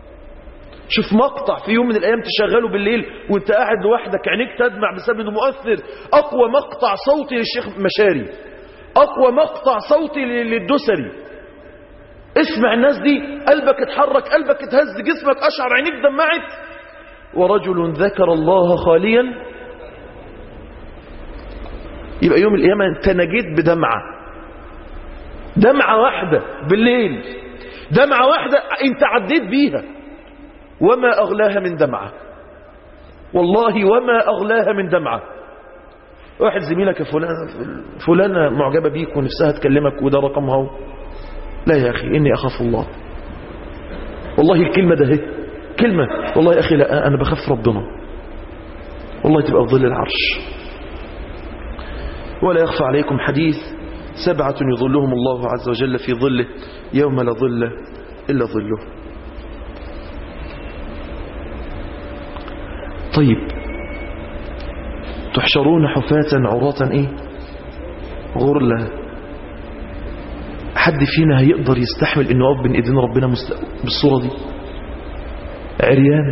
شوف مقطع في يوم من الأيام تشغله بالليل وانت قاعد لوحدك عينيك تدمع بسبب انه مؤثر أقوى مقطع صوتي للشيخ مشاري أقوى مقطع صوتي للدسري اسمع الناس دي قلبك اتحرك قلبك اتهز جسمك أشعر عينيك دمعت ورجل ذكر الله خاليا يبقى يوم القيامة انت نجيت بدمعة دمعة واحدة بالليل دمعة واحدة انت عديت بيها وما أغلاها من دمعة والله وما أغلاها من دمعة واحد زميلك فلانة, فلانة معجبة بيك ونفسها تكلمك وده رقمها هو. لا يا أخي إني أخاف الله والله الكلمة ده هي كلمة والله يا أخي لا أنا بخاف ربنا والله تبقى في ظل العرش ولا يخفى عليكم حديث سبعة يظلهم الله عز وجل في ظله يوم لا ظل إلا ظله طيب تحشرون حفاة عراة ايه غرلة حد فينا هيقدر يستحمل انه يقف بين ايدين ربنا مست... بالصورة دي عريان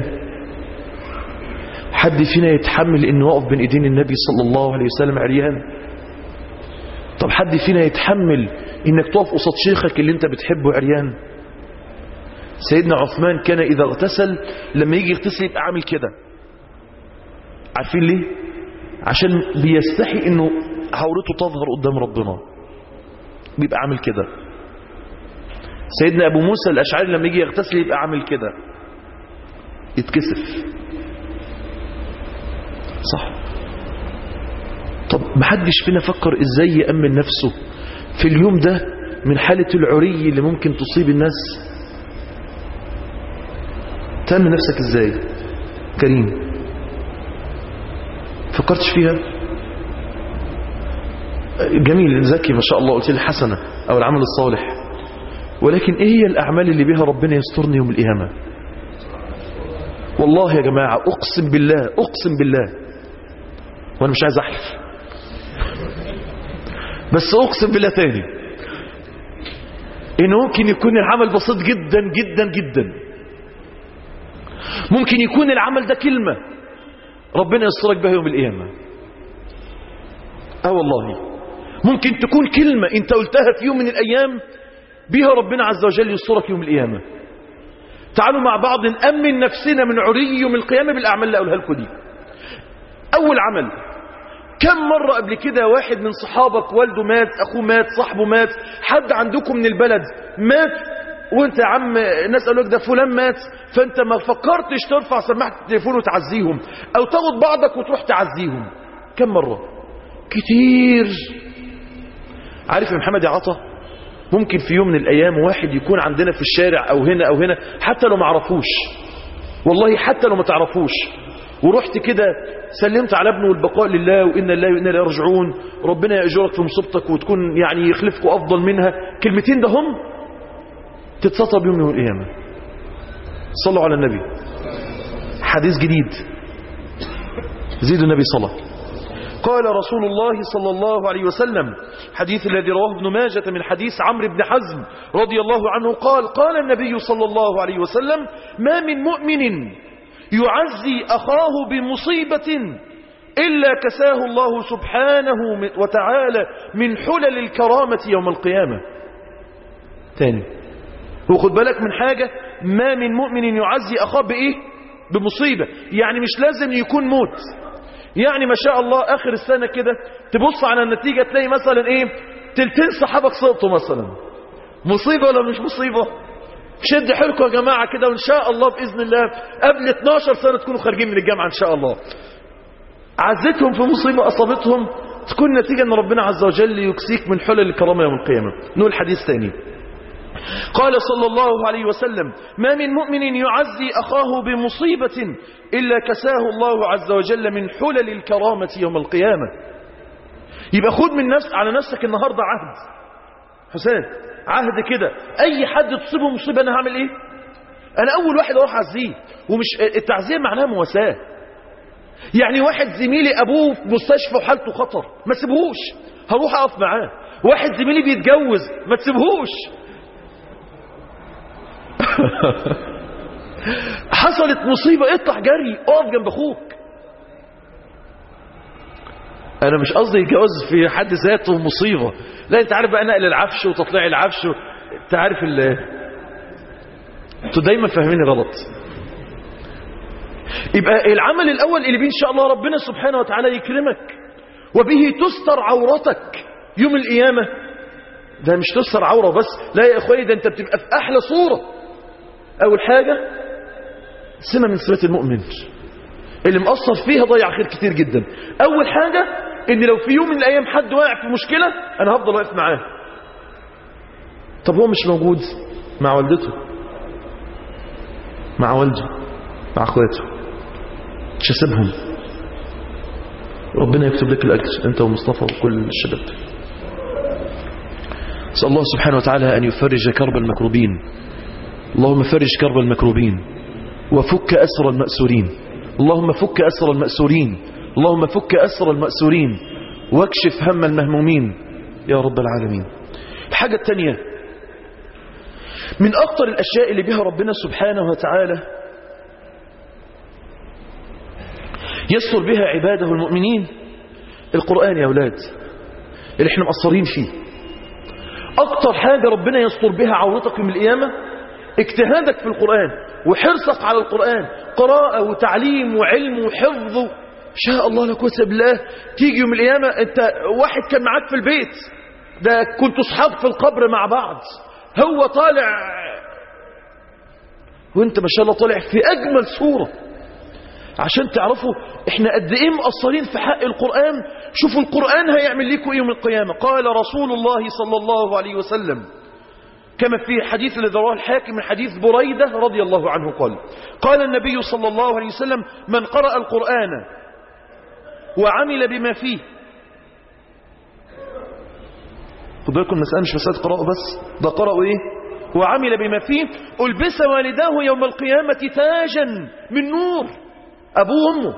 حد فينا يتحمل انه يقف بين ايدين النبي صلى الله عليه وسلم عريان طب حد فينا يتحمل انك تقف قصاد شيخك اللي انت بتحبه عريان سيدنا عثمان كان اذا اغتسل لما يجي يغتسل يبقى عامل كده عارفين ليه عشان بيستحي انه عورته تظهر قدام ربنا بيبقى عامل كده سيدنا ابو موسى الاشعري لما يجي يغتسل يبقى عامل كده يتكسف صح طب محدش فينا فكر ازاي يأمن نفسه في اليوم ده من حالة العري اللي ممكن تصيب الناس تأمن نفسك ازاي كريم فكرتش فيها جميل ذكي ما شاء الله قلت لي حسنة او العمل الصالح ولكن ايه هي الاعمال اللي بها ربنا يسترني يوم القيامة والله يا جماعة اقسم بالله اقسم بالله وانا مش عايز احلف بس اقسم بالله تاني ان ممكن يكون العمل بسيط جدا جدا جدا ممكن يكون العمل ده كلمة ربنا يسترك بها يوم القيامة اه والله ممكن تكون كلمة انت قلتها في يوم من الايام بها ربنا عز وجل يسترك يوم القيامة تعالوا مع بعض نأمن نفسنا من عري يوم القيامة بالأعمال اللي أقولها لكم دي أول عمل كم مرة قبل كده واحد من صحابك والده مات أخوه مات صاحبه مات حد عندكم من البلد مات وانت يا عم الناس قالوا لك ده فلان مات فانت ما فكرتش ترفع سماعة التليفون وتعزيهم او تاخد بعضك وتروح تعزيهم كم مرة كتير عارف يا محمد يا عطا ممكن في يوم من الأيام واحد يكون عندنا في الشارع أو هنا أو هنا حتى لو ما عرفوش والله حتى لو ما تعرفوش ورحت كده سلمت على ابنه والبقاء لله وإن الله وإنا لا يرجعون ربنا يأجرك في مصيبتك وتكون يعني يخلفك أفضل منها كلمتين ده هم تتسطى بيوم يوم القيامة صلوا على النبي حديث جديد زيد النبي صلى قال رسول الله صلى الله عليه وسلم حديث الذي رواه ابن ماجة من حديث عمرو بن حزم رضي الله عنه قال قال النبي صلى الله عليه وسلم ما من مؤمن يعزي أخاه بمصيبة إلا كساه الله سبحانه وتعالى من حلل الكرامة يوم القيامة تاني وخد بالك من حاجة ما من مؤمن يعزي أخاه بإيه بمصيبة يعني مش لازم يكون موت يعني ما شاء الله آخر السنة كده تبص على النتيجة تلاقي مثلا إيه تلتين صحابك سقطوا مثلا مصيبة ولا مش مصيبة شد حيلكم يا جماعة كده وإن شاء الله بإذن الله قبل 12 سنة تكونوا خارجين من الجامعة إن شاء الله عزتهم في مصيبة أصابتهم تكون نتيجة أن ربنا عز وجل يكسيك من حلل الكرامة يوم القيامة نقول حديث ثاني قال صلى الله عليه وسلم ما من مؤمن يعزي أخاه بمصيبة إلا كساه الله عز وجل من حلل الكرامة يوم القيامة يبقى خد من نفس على نفسك النهاردة عهد حسين عهد كده أي حد تصيبه مصيبة أنا هعمل إيه أنا أول واحد أروح أعزيه ومش التعزية معناها مواساة يعني واحد زميلي أبوه في مستشفى وحالته خطر ما تسيبهوش هروح أقف معاه واحد زميلي بيتجوز ما تسيبهوش حصلت مصيبة اطلع جري اقف جنب اخوك انا مش قصدي الجواز في حد ذاته مصيبة لا انت عارف بقى نقل العفش وتطليع العفش و... انت عارف ال انتوا دايما فاهميني غلط يبقى العمل الاول اللي بيه ان شاء الله ربنا سبحانه وتعالى يكرمك وبه تستر عورتك يوم القيامة ده مش تستر عورة بس لا يا اخواني ده انت بتبقى في احلى صورة اول حاجة سمة من صفات المؤمن اللي مقصر فيها ضيع خير كتير جدا اول حاجة ان لو في يوم من الايام حد واقع في مشكلة انا هفضل واقف معاه طب هو مش موجود مع والدته مع والده مع اخواته مش هسيبهم ربنا يكتب لك الاجر انت ومصطفى وكل الشباب اسال الله سبحانه وتعالى ان يفرج كرب المكروبين اللهم فرج كرب المكروبين وفك أسر المأسورين اللهم فك أسر المأسورين اللهم فك أسر المأسورين واكشف هم المهمومين يا رب العالمين الحاجة الثانية من أكثر الأشياء اللي بها ربنا سبحانه وتعالى يستر بها عباده المؤمنين القرآن يا أولاد اللي احنا مقصرين فيه أكتر حاجة ربنا يستر بها عورتك يوم القيامة اجتهادك في القرآن وحرصك على القرآن قراءة وتعليم وعلم وحفظ شاء الله لا قوه بالله تيجي يوم القيامة انت واحد كان معاك في البيت ده كنتوا اصحاب في القبر مع بعض هو طالع وانت ما شاء الله طالع في اجمل صورة عشان تعرفوا احنا قد ايه مقصرين في حق القرآن شوفوا القرآن هيعمل لكم ايه يوم القيامة قال رسول الله صلى الله عليه وسلم كما في حديث الذي رواه الحاكم من حديث بريدة رضي الله عنه قال قال النبي صلى الله عليه وسلم من قرأ القرآن وعمل بما فيه خد بالكم المسألة مش مسألة قراءة بس ده قرأوا ايه وعمل بما فيه ألبس والداه يوم القيامة تاجا من نور أبوه وأمه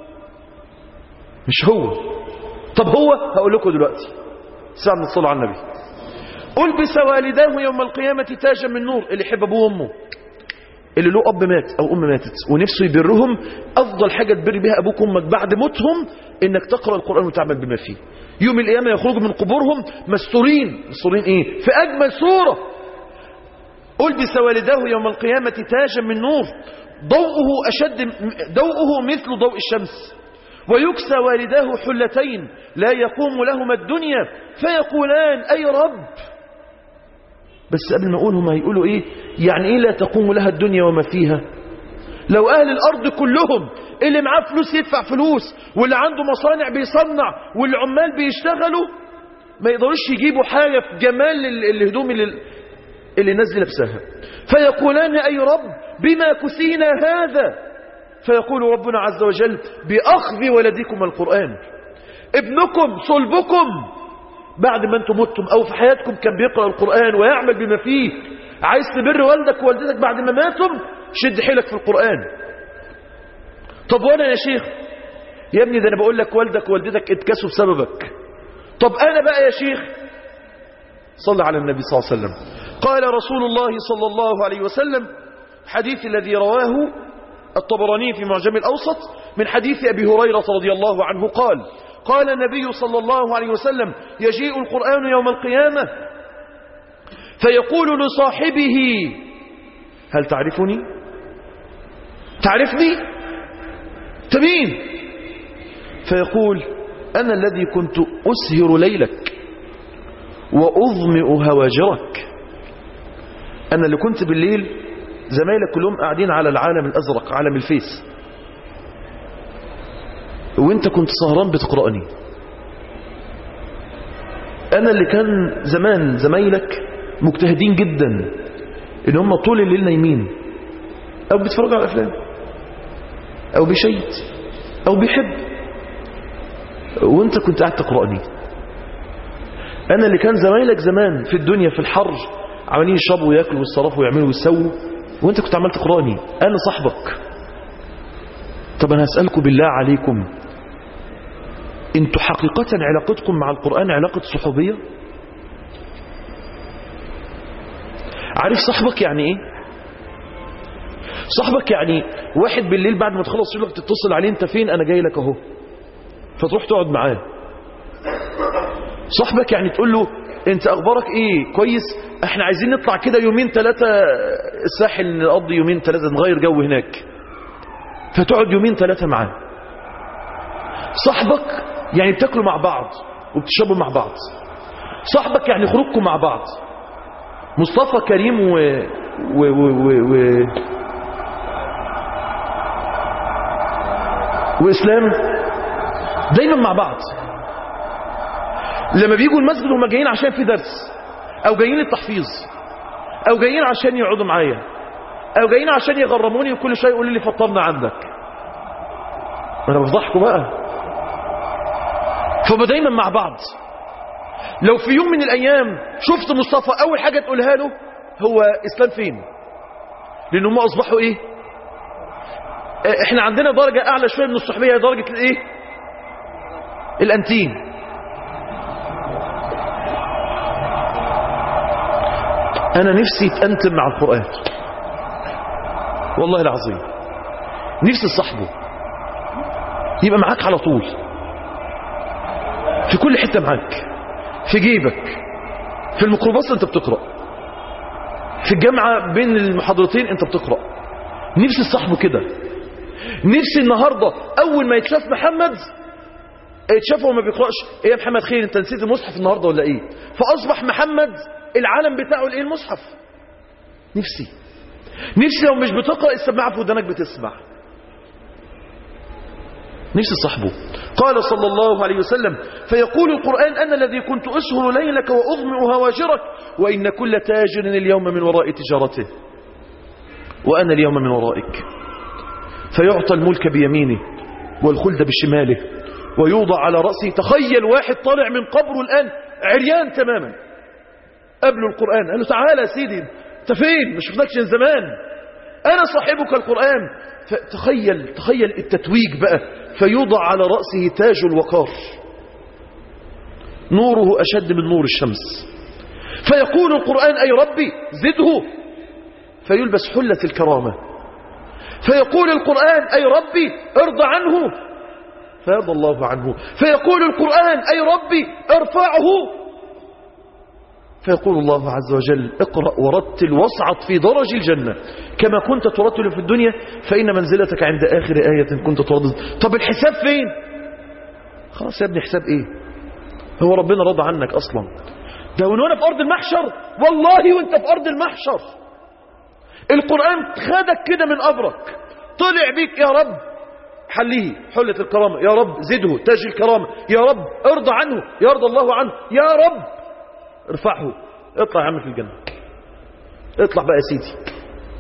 مش هو طب هو هقول لكم دلوقتي ساعة من الصلاة على النبي ألبس والداه يوم القيامة تاجا من نور اللي يحب أبوه وأمه اللي له أب مات أو أم ماتت ونفسه يبرهم أفضل حاجة تبر بها أبوك وأمك بعد موتهم إنك تقرأ القرآن وتعمل بما فيه يوم القيامة يخرجوا من قبورهم مستورين مستورين إيه في أجمل صورة ألبس والداه يوم القيامة تاجا من نور ضوءه أشد ضوءه مثل ضوء الشمس ويكسى والداه حلتين لا يقوم لهما الدنيا فيقولان أي رب بس قبل ما أقول هما يقولوا إيه يعني إيه لا تقوم لها الدنيا وما فيها لو أهل الأرض كلهم اللي معاه فلوس يدفع فلوس واللي عنده مصانع بيصنع والعمال بيشتغلوا ما يقدروش يجيبوا حاجة في جمال ال- الهدوم اللي, اللي الناس دي لابساها فيقولان أي رب بما كسينا هذا فيقول ربنا عز وجل بأخذ ولدكم القرآن ابنكم صلبكم بعد ما انتم متم او في حياتكم كان بيقرأ القرآن ويعمل بما فيه عايز تبر والدك ووالدتك بعد ما ماتم شد حيلك في القرآن طب وانا يا شيخ يا ابني ده انا بقول لك والدك ووالدتك اتكسوا بسببك طب انا بقى يا شيخ صلى على النبي صلى الله عليه وسلم قال رسول الله صلى الله عليه وسلم حديث الذي رواه الطبراني في معجم الأوسط من حديث أبي هريرة رضي الله عنه قال قال النبي صلى الله عليه وسلم يجيء القرآن يوم القيامة فيقول لصاحبه هل تعرفني تعرفني تمين فيقول أنا الذي كنت أسهر ليلك وأظمئ هواجرك أنا اللي كنت بالليل زمايلك كلهم قاعدين على العالم الأزرق عالم الفيس وانت كنت سهران بتقرأني أنا اللي كان زمان زمايلك مجتهدين جدا إن هم طول الليل نايمين أو بيتفرجوا على أفلام أو بيشيت أو بيحب وانت كنت قاعد تقرأني أنا اللي كان زمايلك زمان في الدنيا في الحر عمالين يشربوا وياكلوا ويصرفوا ويعملوا ويسووا وانت كنت عمال تقرأني أنا صاحبك طب أنا هسألكم بالله عليكم انتوا حقيقة علاقتكم مع القرآن علاقة صحوبية عارف صاحبك يعني ايه صاحبك يعني واحد بالليل بعد ما تخلص شغلك تتصل عليه انت فين انا جاي لك اهو فتروح تقعد معاه صاحبك يعني تقول له انت اخبارك ايه كويس احنا عايزين نطلع كده يومين ثلاثة الساحل نقضي يومين ثلاثة نغير جو هناك فتقعد يومين ثلاثة معاه صاحبك يعني بتاكلوا مع بعض وبتشربوا مع بعض صاحبك يعني خروجكم مع بعض مصطفى كريم و... و... و... و... و... وإسلام دايما مع بعض لما بيجوا المسجد هم جايين عشان في درس أو جايين للتحفيظ أو جايين عشان يقعدوا معايا أو جايين عشان يغرموني وكل شويه يقولوا لي فطرنا عندك أنا بفضحكم بقى فبقى دايما مع بعض لو في يوم من الأيام شفت مصطفى أول حاجة تقولها له هو إسلام فين لأن هم أصبحوا إيه إحنا عندنا درجة أعلى شوية من الصحبية درجة الإيه الأنتين أنا نفسي تأنتم مع القرآن والله العظيم نفسي صاحبه يبقى معاك على طول في كل حتة معاك في جيبك في الميكروباص انت بتقرأ في الجامعة بين المحاضرتين انت بتقرأ نفسي صاحبه كده نفسي النهاردة اول ما يتشاف محمد يتشافه وما بيقرأش ايه يا محمد خير انت نسيت المصحف النهاردة ولا ايه فاصبح محمد العالم بتاعه الايه المصحف نفسي نفسي لو مش بتقرأ السماعة في ودانك بتسمع نفسي صاحبه قال صلى الله عليه وسلم فيقول القرآن أنا الذي كنت أسهر ليلك وأظمع هواجرك وإن كل تاجر اليوم من وراء تجارته وأنا اليوم من ورائك فيعطى الملك بيمينه والخلد بشماله ويوضع على رأسه تخيل واحد طالع من قبره الآن عريان تماما قبل القرآن قال له تعالى يا سيدي انت فين مش شفناكش من زمان أنا صاحبك القرآن فتخيل تخيل التتويج بقى فيوضع على رأسه تاج الوقار نوره أشد من نور الشمس فيقول القرآن أي ربي زده فيلبس حلة الكرامة فيقول القرآن أي ربي ارضى عنه فيرضى الله عنه فيقول القرآن أي ربي ارفعه فيقول الله عز وجل اقرأ ورتل واصعد في درج الجنة كما كنت ترتل في الدنيا فإن منزلتك عند آخر آية كنت ترد طب الحساب فين خلاص يا ابني حساب ايه هو ربنا رضى عنك أصلا ده وانا في أرض المحشر والله وانت في أرض المحشر القرآن خدك كده من قبرك طلع بيك يا رب حله حلة الكرامة يا رب زده تاج الكرامة يا رب ارضى عنه يرضى الله عنه يا رب ارفعه اطلع يا عم في الجنة اطلع بقى يا سيدي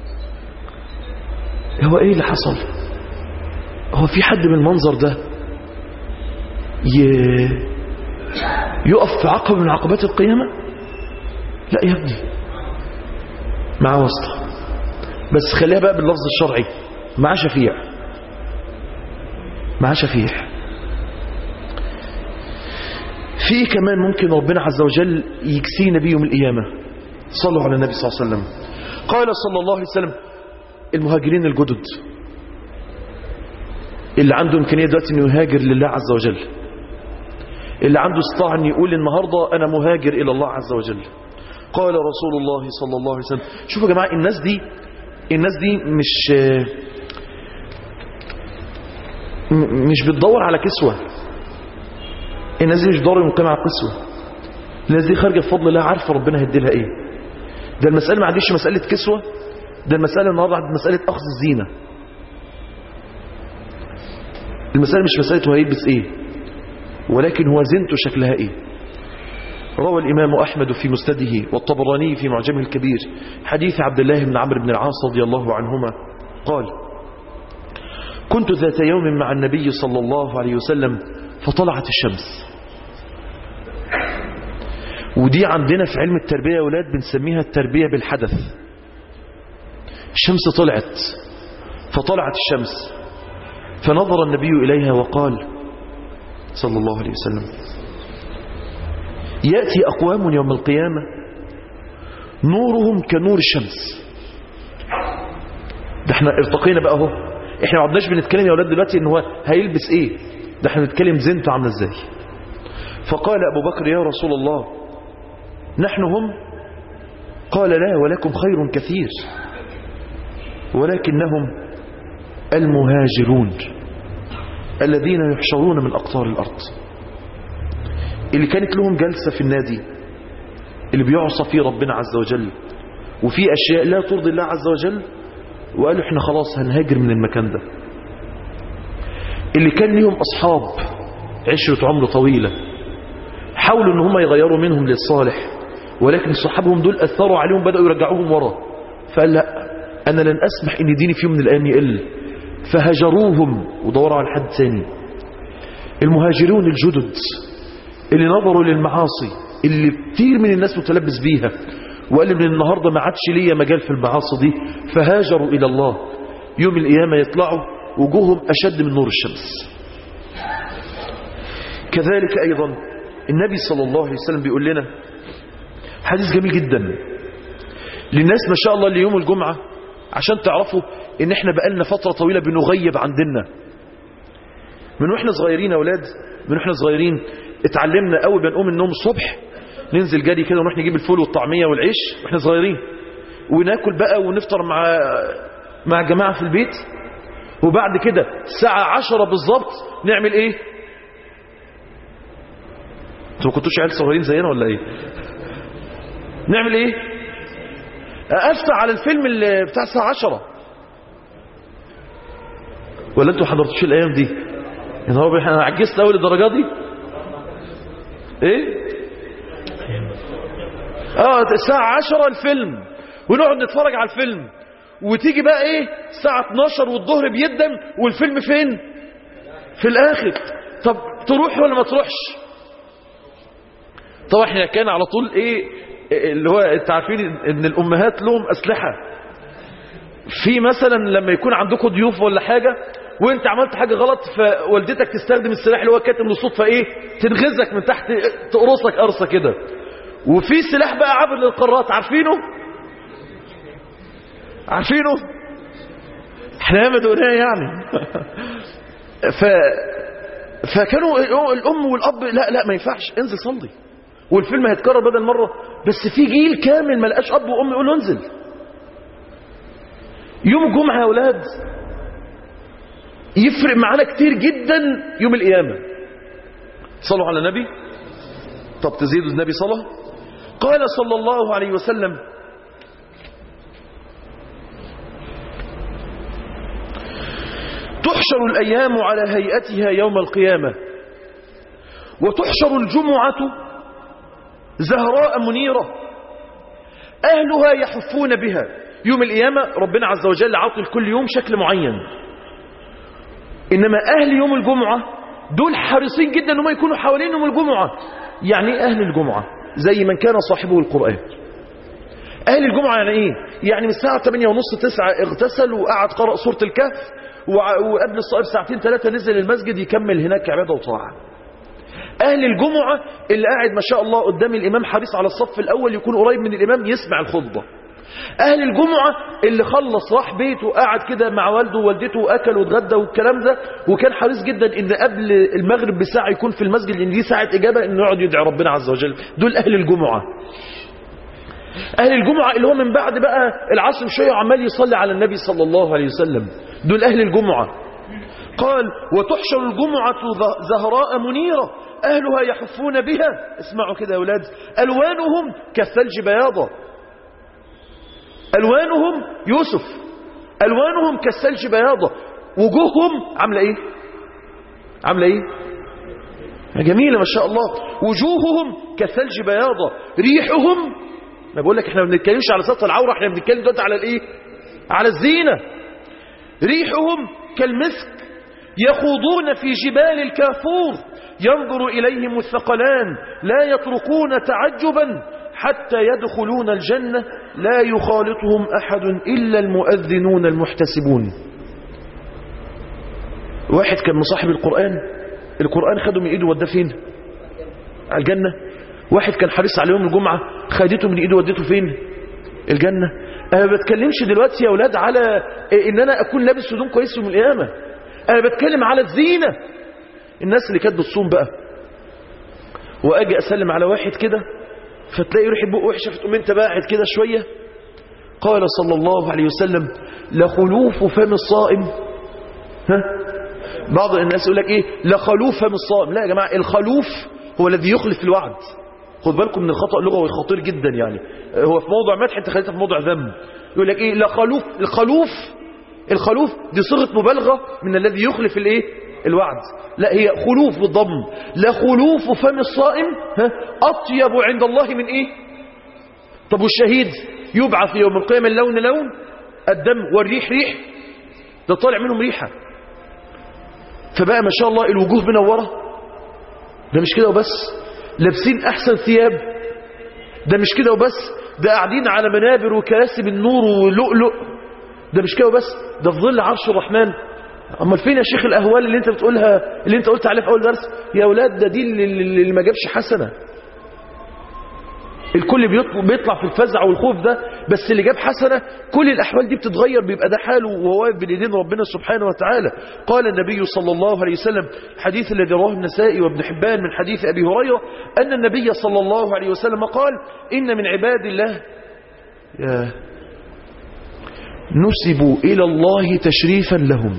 هو ايه اللي حصل هو في حد من المنظر ده ي... يقف في عقبة من عقبات القيامة لا يا ابني مع واسطة بس خليها بقى باللفظ الشرعي مع شفيع مع شفيع في كمان ممكن ربنا عز وجل يكسينا بيه يوم القيامة صلوا على النبي صلى الله عليه وسلم قال صلى الله عليه وسلم المهاجرين الجدد اللي عنده إمكانية دلوقتي أنه يهاجر لله عز وجل اللي عنده استطاع أن يقول النهاردة أنا مهاجر إلى الله عز وجل قال رسول الله صلى الله عليه وسلم شوفوا يا جماعة الناس دي الناس دي مش مش بتدور على كسوة الناس دي مش بتدور مقيمة على كسوة الناس دي خارجة بفضل الله عارفة ربنا هيدي لها ايه ده المسألة ما عنديش مسألة كسوة ده المسألة النهاردة عند مسألة أخذ الزينة المسألة مش مسألة هو هيلبس ايه ولكن هو زينته شكلها ايه روى الإمام أحمد في مسنده والطبراني في معجمه الكبير حديث عبد الله بن عمرو بن العاص رضي الله عنهما قال كنت ذات يوم مع النبي صلى الله عليه وسلم فطلعت الشمس ودي عندنا في علم التربية يا أولاد بنسميها التربية بالحدث الشمس طلعت فطلعت الشمس فنظر النبي إليها وقال صلى الله عليه وسلم يأتي أقوام يوم القيامة نورهم كنور الشمس ده احنا ارتقينا بقى اهو احنا ما عدناش بنتكلم يا اولاد دلوقتي ان هو هيلبس ايه ده احنا بنتكلم زينته عامله ازاي فقال ابو بكر يا رسول الله نحن هم قال لا ولكم خير كثير ولكنهم المهاجرون الذين يحشرون من أقطار الأرض اللي كانت لهم جلسة في النادي اللي بيعصى فيه ربنا عز وجل وفي أشياء لا ترضي الله عز وجل وقالوا احنا خلاص هنهاجر من المكان ده اللي كان لهم أصحاب عشرة عمر طويلة حاولوا ان هم يغيروا منهم للصالح ولكن صحابهم دول أثروا عليهم بدأوا يرجعوهم ورا فقال لا أنا لن أسمح إن ديني في يوم من الأيام يقل فهجروهم ودوروا على حد ثاني المهاجرون الجدد اللي نظروا للمعاصي اللي كتير من الناس متلبس بيها وقال من النهاردة ما عادش ليا مجال في المعاصي دي فهاجروا إلى الله يوم القيامة يطلعوا وجوههم أشد من نور الشمس كذلك أيضا النبي صلى الله عليه وسلم بيقول لنا حديث جميل جدا للناس ما شاء الله ليوم الجمعة عشان تعرفوا ان احنا بقالنا فترة طويلة بنغيب عن ديننا من واحنا صغيرين يا اولاد من واحنا صغيرين اتعلمنا اول ما نقوم النوم الصبح ننزل جري كده ونروح نجيب الفول والطعمية والعيش واحنا صغيرين وناكل بقى ونفطر مع مع جماعة في البيت وبعد كده الساعة عشرة بالظبط نعمل ايه انتوا ما كنتوش عيال صغيرين زينا ولا ايه نعمل ايه افتح على الفيلم اللي بتاع الساعة عشرة ولا انتوا حضرتوش الايام دي ان هو انا عجزت اول الدرجات دي ايه اه الساعة عشرة الفيلم ونقعد نتفرج على الفيلم وتيجي بقى ايه الساعة 12 والظهر بيدن والفيلم فين في الاخر طب تروح ولا ما تروحش طبعا احنا كان على طول ايه اللي هو انت عارفين ان الامهات لهم اسلحة في مثلا لما يكون عندكم ضيوف ولا حاجة وانت عملت حاجة غلط فوالدتك تستخدم السلاح اللي هو كاتم للصوت فايه تنغزك من تحت تقرصك قرصة كده وفي سلاح بقى عبر للقارات عارفينه عارفينه احنا ما دقناه يعني ف فكانوا الام والاب لا لا ما ينفعش انزل صلي والفيلم هيتكرر بدل مرة بس في جيل كامل ما لقاش اب وام يقول له انزل يوم الجمعة يا اولاد يفرق معانا كتير جدا يوم القيامة صلوا على النبي طب تزيدوا النبي صلى قال صلى الله عليه وسلم تحشر الأيام على هيئتها يوم القيامة وتحشر الجمعة زهراء منيرة أهلها يحفون بها يوم القيامة ربنا عز وجل عاطي لكل يوم شكل معين إنما أهل يوم الجمعة دول حريصين جدا أنهم يكونوا حوالين يوم الجمعة يعني إيه أهل الجمعة زي من كان صاحبه القرآن أهل الجمعة يعني إيه يعني من الساعة 8 ونص 9 اغتسل وقعد قرأ سورة الكهف وع- وقبل الصائب ساعتين ثلاثة نزل المسجد يكمل هناك عبادة وطاعة أهل الجمعة اللي قاعد ما شاء الله قدام الإمام حريص على الصف الأول يكون قريب من الإمام يسمع الخطبة أهل الجمعة اللي خلص راح بيته قاعد كده مع والده ووالدته وأكل واتغدى والكلام ده وكان حريص جدا إن قبل المغرب بساعة يكون في المسجد لأن دي ساعة إجابة إنه يقعد يدعي ربنا عز وجل دول أهل الجمعة أهل الجمعة اللي هو من بعد بقى العصر شوية وعمال يصلي على النبي صلى الله عليه وسلم دول أهل الجمعة قال وتحشر الجمعة ظ- زهراء منيرة أهلها يحفون بها اسمعوا كده يا أولاد ألوانهم كالثلج بياضة ألوانهم يوسف ألوانهم كالثلج بياضة وجوههم عاملة إيه عاملة إيه جميلة ما شاء الله وجوههم كالثلج بياضة ريحهم ما بقول لك احنا ما بنتكلمش على سطح العورة احنا بنتكلم دلوقتي على الايه على الزينة ريحهم كالمسك يخوضون في جبال الكافور ينظر إليهم الثقلان لا يتركون تعجبا حتى يدخلون الجنة لا يخالطهم أحد إلا المؤذنون المحتسبون واحد كان مصاحب القرآن القرآن خده من إيده وداه فين على الجنة واحد كان حريص على يوم الجمعة خدته من إيده ودته فين الجنة أنا ما بتكلمش دلوقتي يا أولاد على إن أنا أكون لابس هدوم كويس يوم القيامة أنا بتكلم على الزينة الناس اللي كانت بتصوم بقى وأجي أسلم على واحد كده فتلاقي ريحة بقه وحشة فتقوم أنت باعد كده شوية قال صلى الله عليه وسلم لخلوف فم الصائم ها بعض الناس يقول لك ايه لخلوف فم الصائم لا يا جماعة الخلوف هو الذي يخلف الوعد خد بالكم من الخطأ لغوي خطير جدا يعني هو في موضوع مدح انت خليتها في موضوع ذم يقول لك ايه لخلوف الخلوف الخلوف دي صيغه مبالغة من الذي يخلف الايه الوعد لا هي خلوف بالضم لخلوف فم الصائم ها اطيب عند الله من ايه طب والشهيد يبعث يوم القيامة اللون لون الدم والريح ريح ده طالع منهم ريحة فبقى ما شاء الله الوجوه منورة ده مش كده وبس لابسين أحسن ثياب ده مش كده وبس ده قاعدين على منابر وكراسي بالنور ولؤلؤ ده مش كده وبس ده في ظل عرش الرحمن امال فين يا شيخ الاهوال اللي انت بتقولها اللي انت قلت عليها في اول درس يا اولاد ده دي اللي, اللي ما جابش حسنه الكل بيطل- بيطلع في الفزع والخوف ده بس اللي جاب حسنة كل الأحوال دي بتتغير بيبقى ده حاله وهو واقف بين ايدين ربنا سبحانه وتعالى قال النبي صلى الله عليه وسلم حديث الذي رواه النسائي وابن حبان من حديث أبي هريرة أن النبي صلى الله عليه وسلم قال إن من عباد الله يا نسبوا إلى الله تشريفا لهم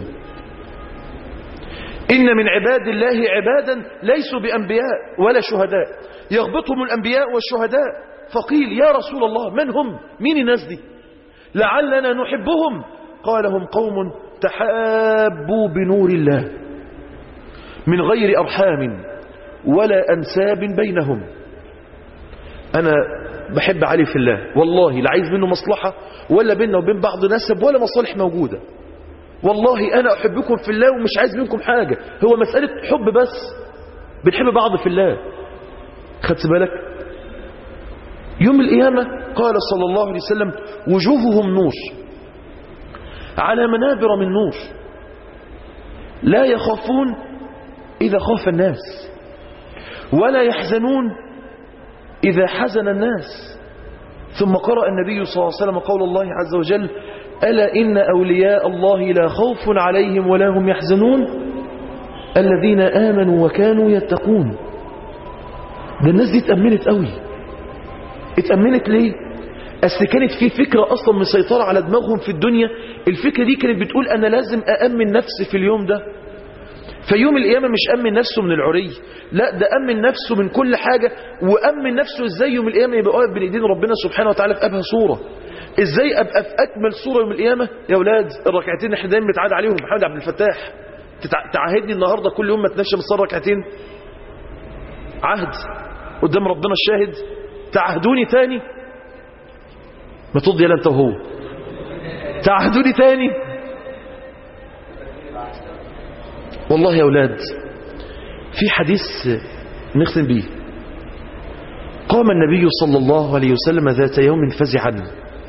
إن من عباد الله عبادا ليسوا بأنبياء ولا شهداء يغبطهم الأنبياء والشهداء فقيل يا رسول الله من هم مين الناس دي لعلنا نحبهم قال هم قوم تحابوا بنور الله من غير أرحام ولا أنساب بينهم أنا بحب علي في الله والله لا عايز منه مصلحة ولا بيننا وبين بعض نسب ولا مصالح موجودة والله أنا أحبكم في الله ومش عايز منكم حاجة هو مسألة حب بس بنحب بعض في الله خدت بالك يوم القيامة قال صلى الله عليه وسلم وجوههم نور على منابر من نور لا يخافون إذا خاف الناس ولا يحزنون إذا حزن الناس ثم قرأ النبي صلى الله عليه وسلم قول الله عز وجل ألا إن أولياء الله لا خوف عليهم ولا هم يحزنون الذين آمنوا وكانوا يتقون ده الناس دي اتأمنت قوي اتأمنت ليه أصل كانت في فكرة أصلا مسيطرة على دماغهم في الدنيا الفكرة دي كانت بتقول أنا لازم أأمن نفسي في اليوم ده فيوم القيامة مش أمن نفسه من العري لا ده أمن نفسه من كل حاجة وأمن نفسه إزاي يوم القيامة يبقى واقف بين إيدين ربنا سبحانه وتعالى في أبهى صورة إزاي أبقى في أكمل صورة يوم القيامة يا أولاد الركعتين احنا دايما بنتعاد عليهم محمد عبد الفتاح تتع- تعاهدني النهاردة كل يوم ما تنشم الصلاة ركعتين عهد قدام ربنا الشاهد تعهدوني تاني ما تضي يلا انت وهو تعهدوني تاني والله يا أولاد في حديث نختم به قام النبي صلى الله عليه وسلم ذات يوم فزعا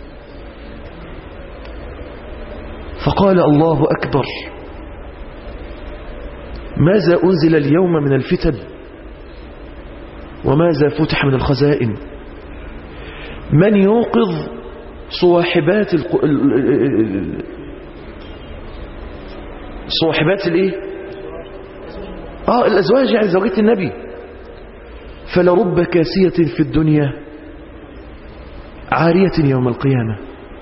فقال الله أكبر ماذا أنزل اليوم من الفتن وماذا فتح من الخزائن من يوقظ صواحبات الق... ال- ال- ال- صواحبات الايه اه الازواج يعني زوجات النبي فلرب كاسية في الدنيا عارية يوم القيامة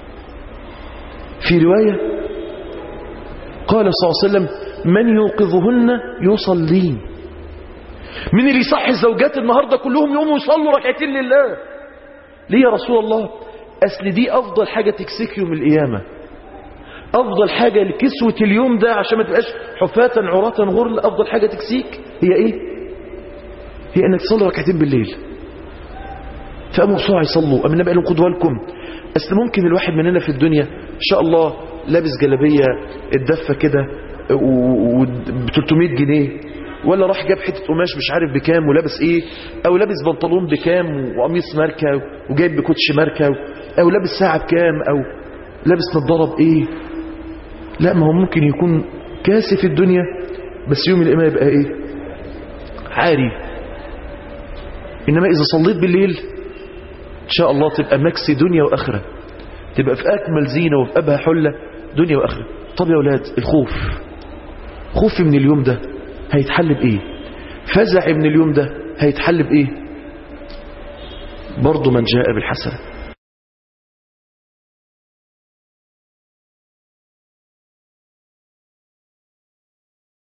في رواية قال صلى الله عليه وسلم من يوقظهن يصلين من اللي يصحي الزوجات النهاردة كلهم يقوموا يصلوا ركعتين لله ليه يا رسول الله أصل دي أفضل حاجة تكسيك يوم القيامة أفضل حاجة لكسوة اليوم ده عشان ما تبقاش حفاة عراة غرل أفضل حاجة تكسيك هي إيه هي أنك تصلي ركعتين بالليل فقاموا بسرعة يصلوا أما النبي قال لهم خدوا بالكم أصل ممكن الواحد مننا في الدنيا إن شاء الله لابس جلابية الدفة كده ب 300 جنيه ولا راح جاب حتة قماش مش عارف بكام ولابس ايه او لابس بنطلون بكام وقميص ماركة وجايب بكوتش ماركة او لابس ساعة بكام او لابس نظارة بايه لا ما هو ممكن يكون كاسي في الدنيا بس يوم القيامة يبقى ايه عاري انما اذا صليت بالليل ان شاء الله تبقى مكسي دنيا واخرة تبقى في اكمل زينة وفي ابهى حلة دنيا واخرة طب يا اولاد الخوف خوفي من اليوم ده هيتحل بايه فزعي من اليوم ده هيتحل بايه برضه من جاء بالحسنه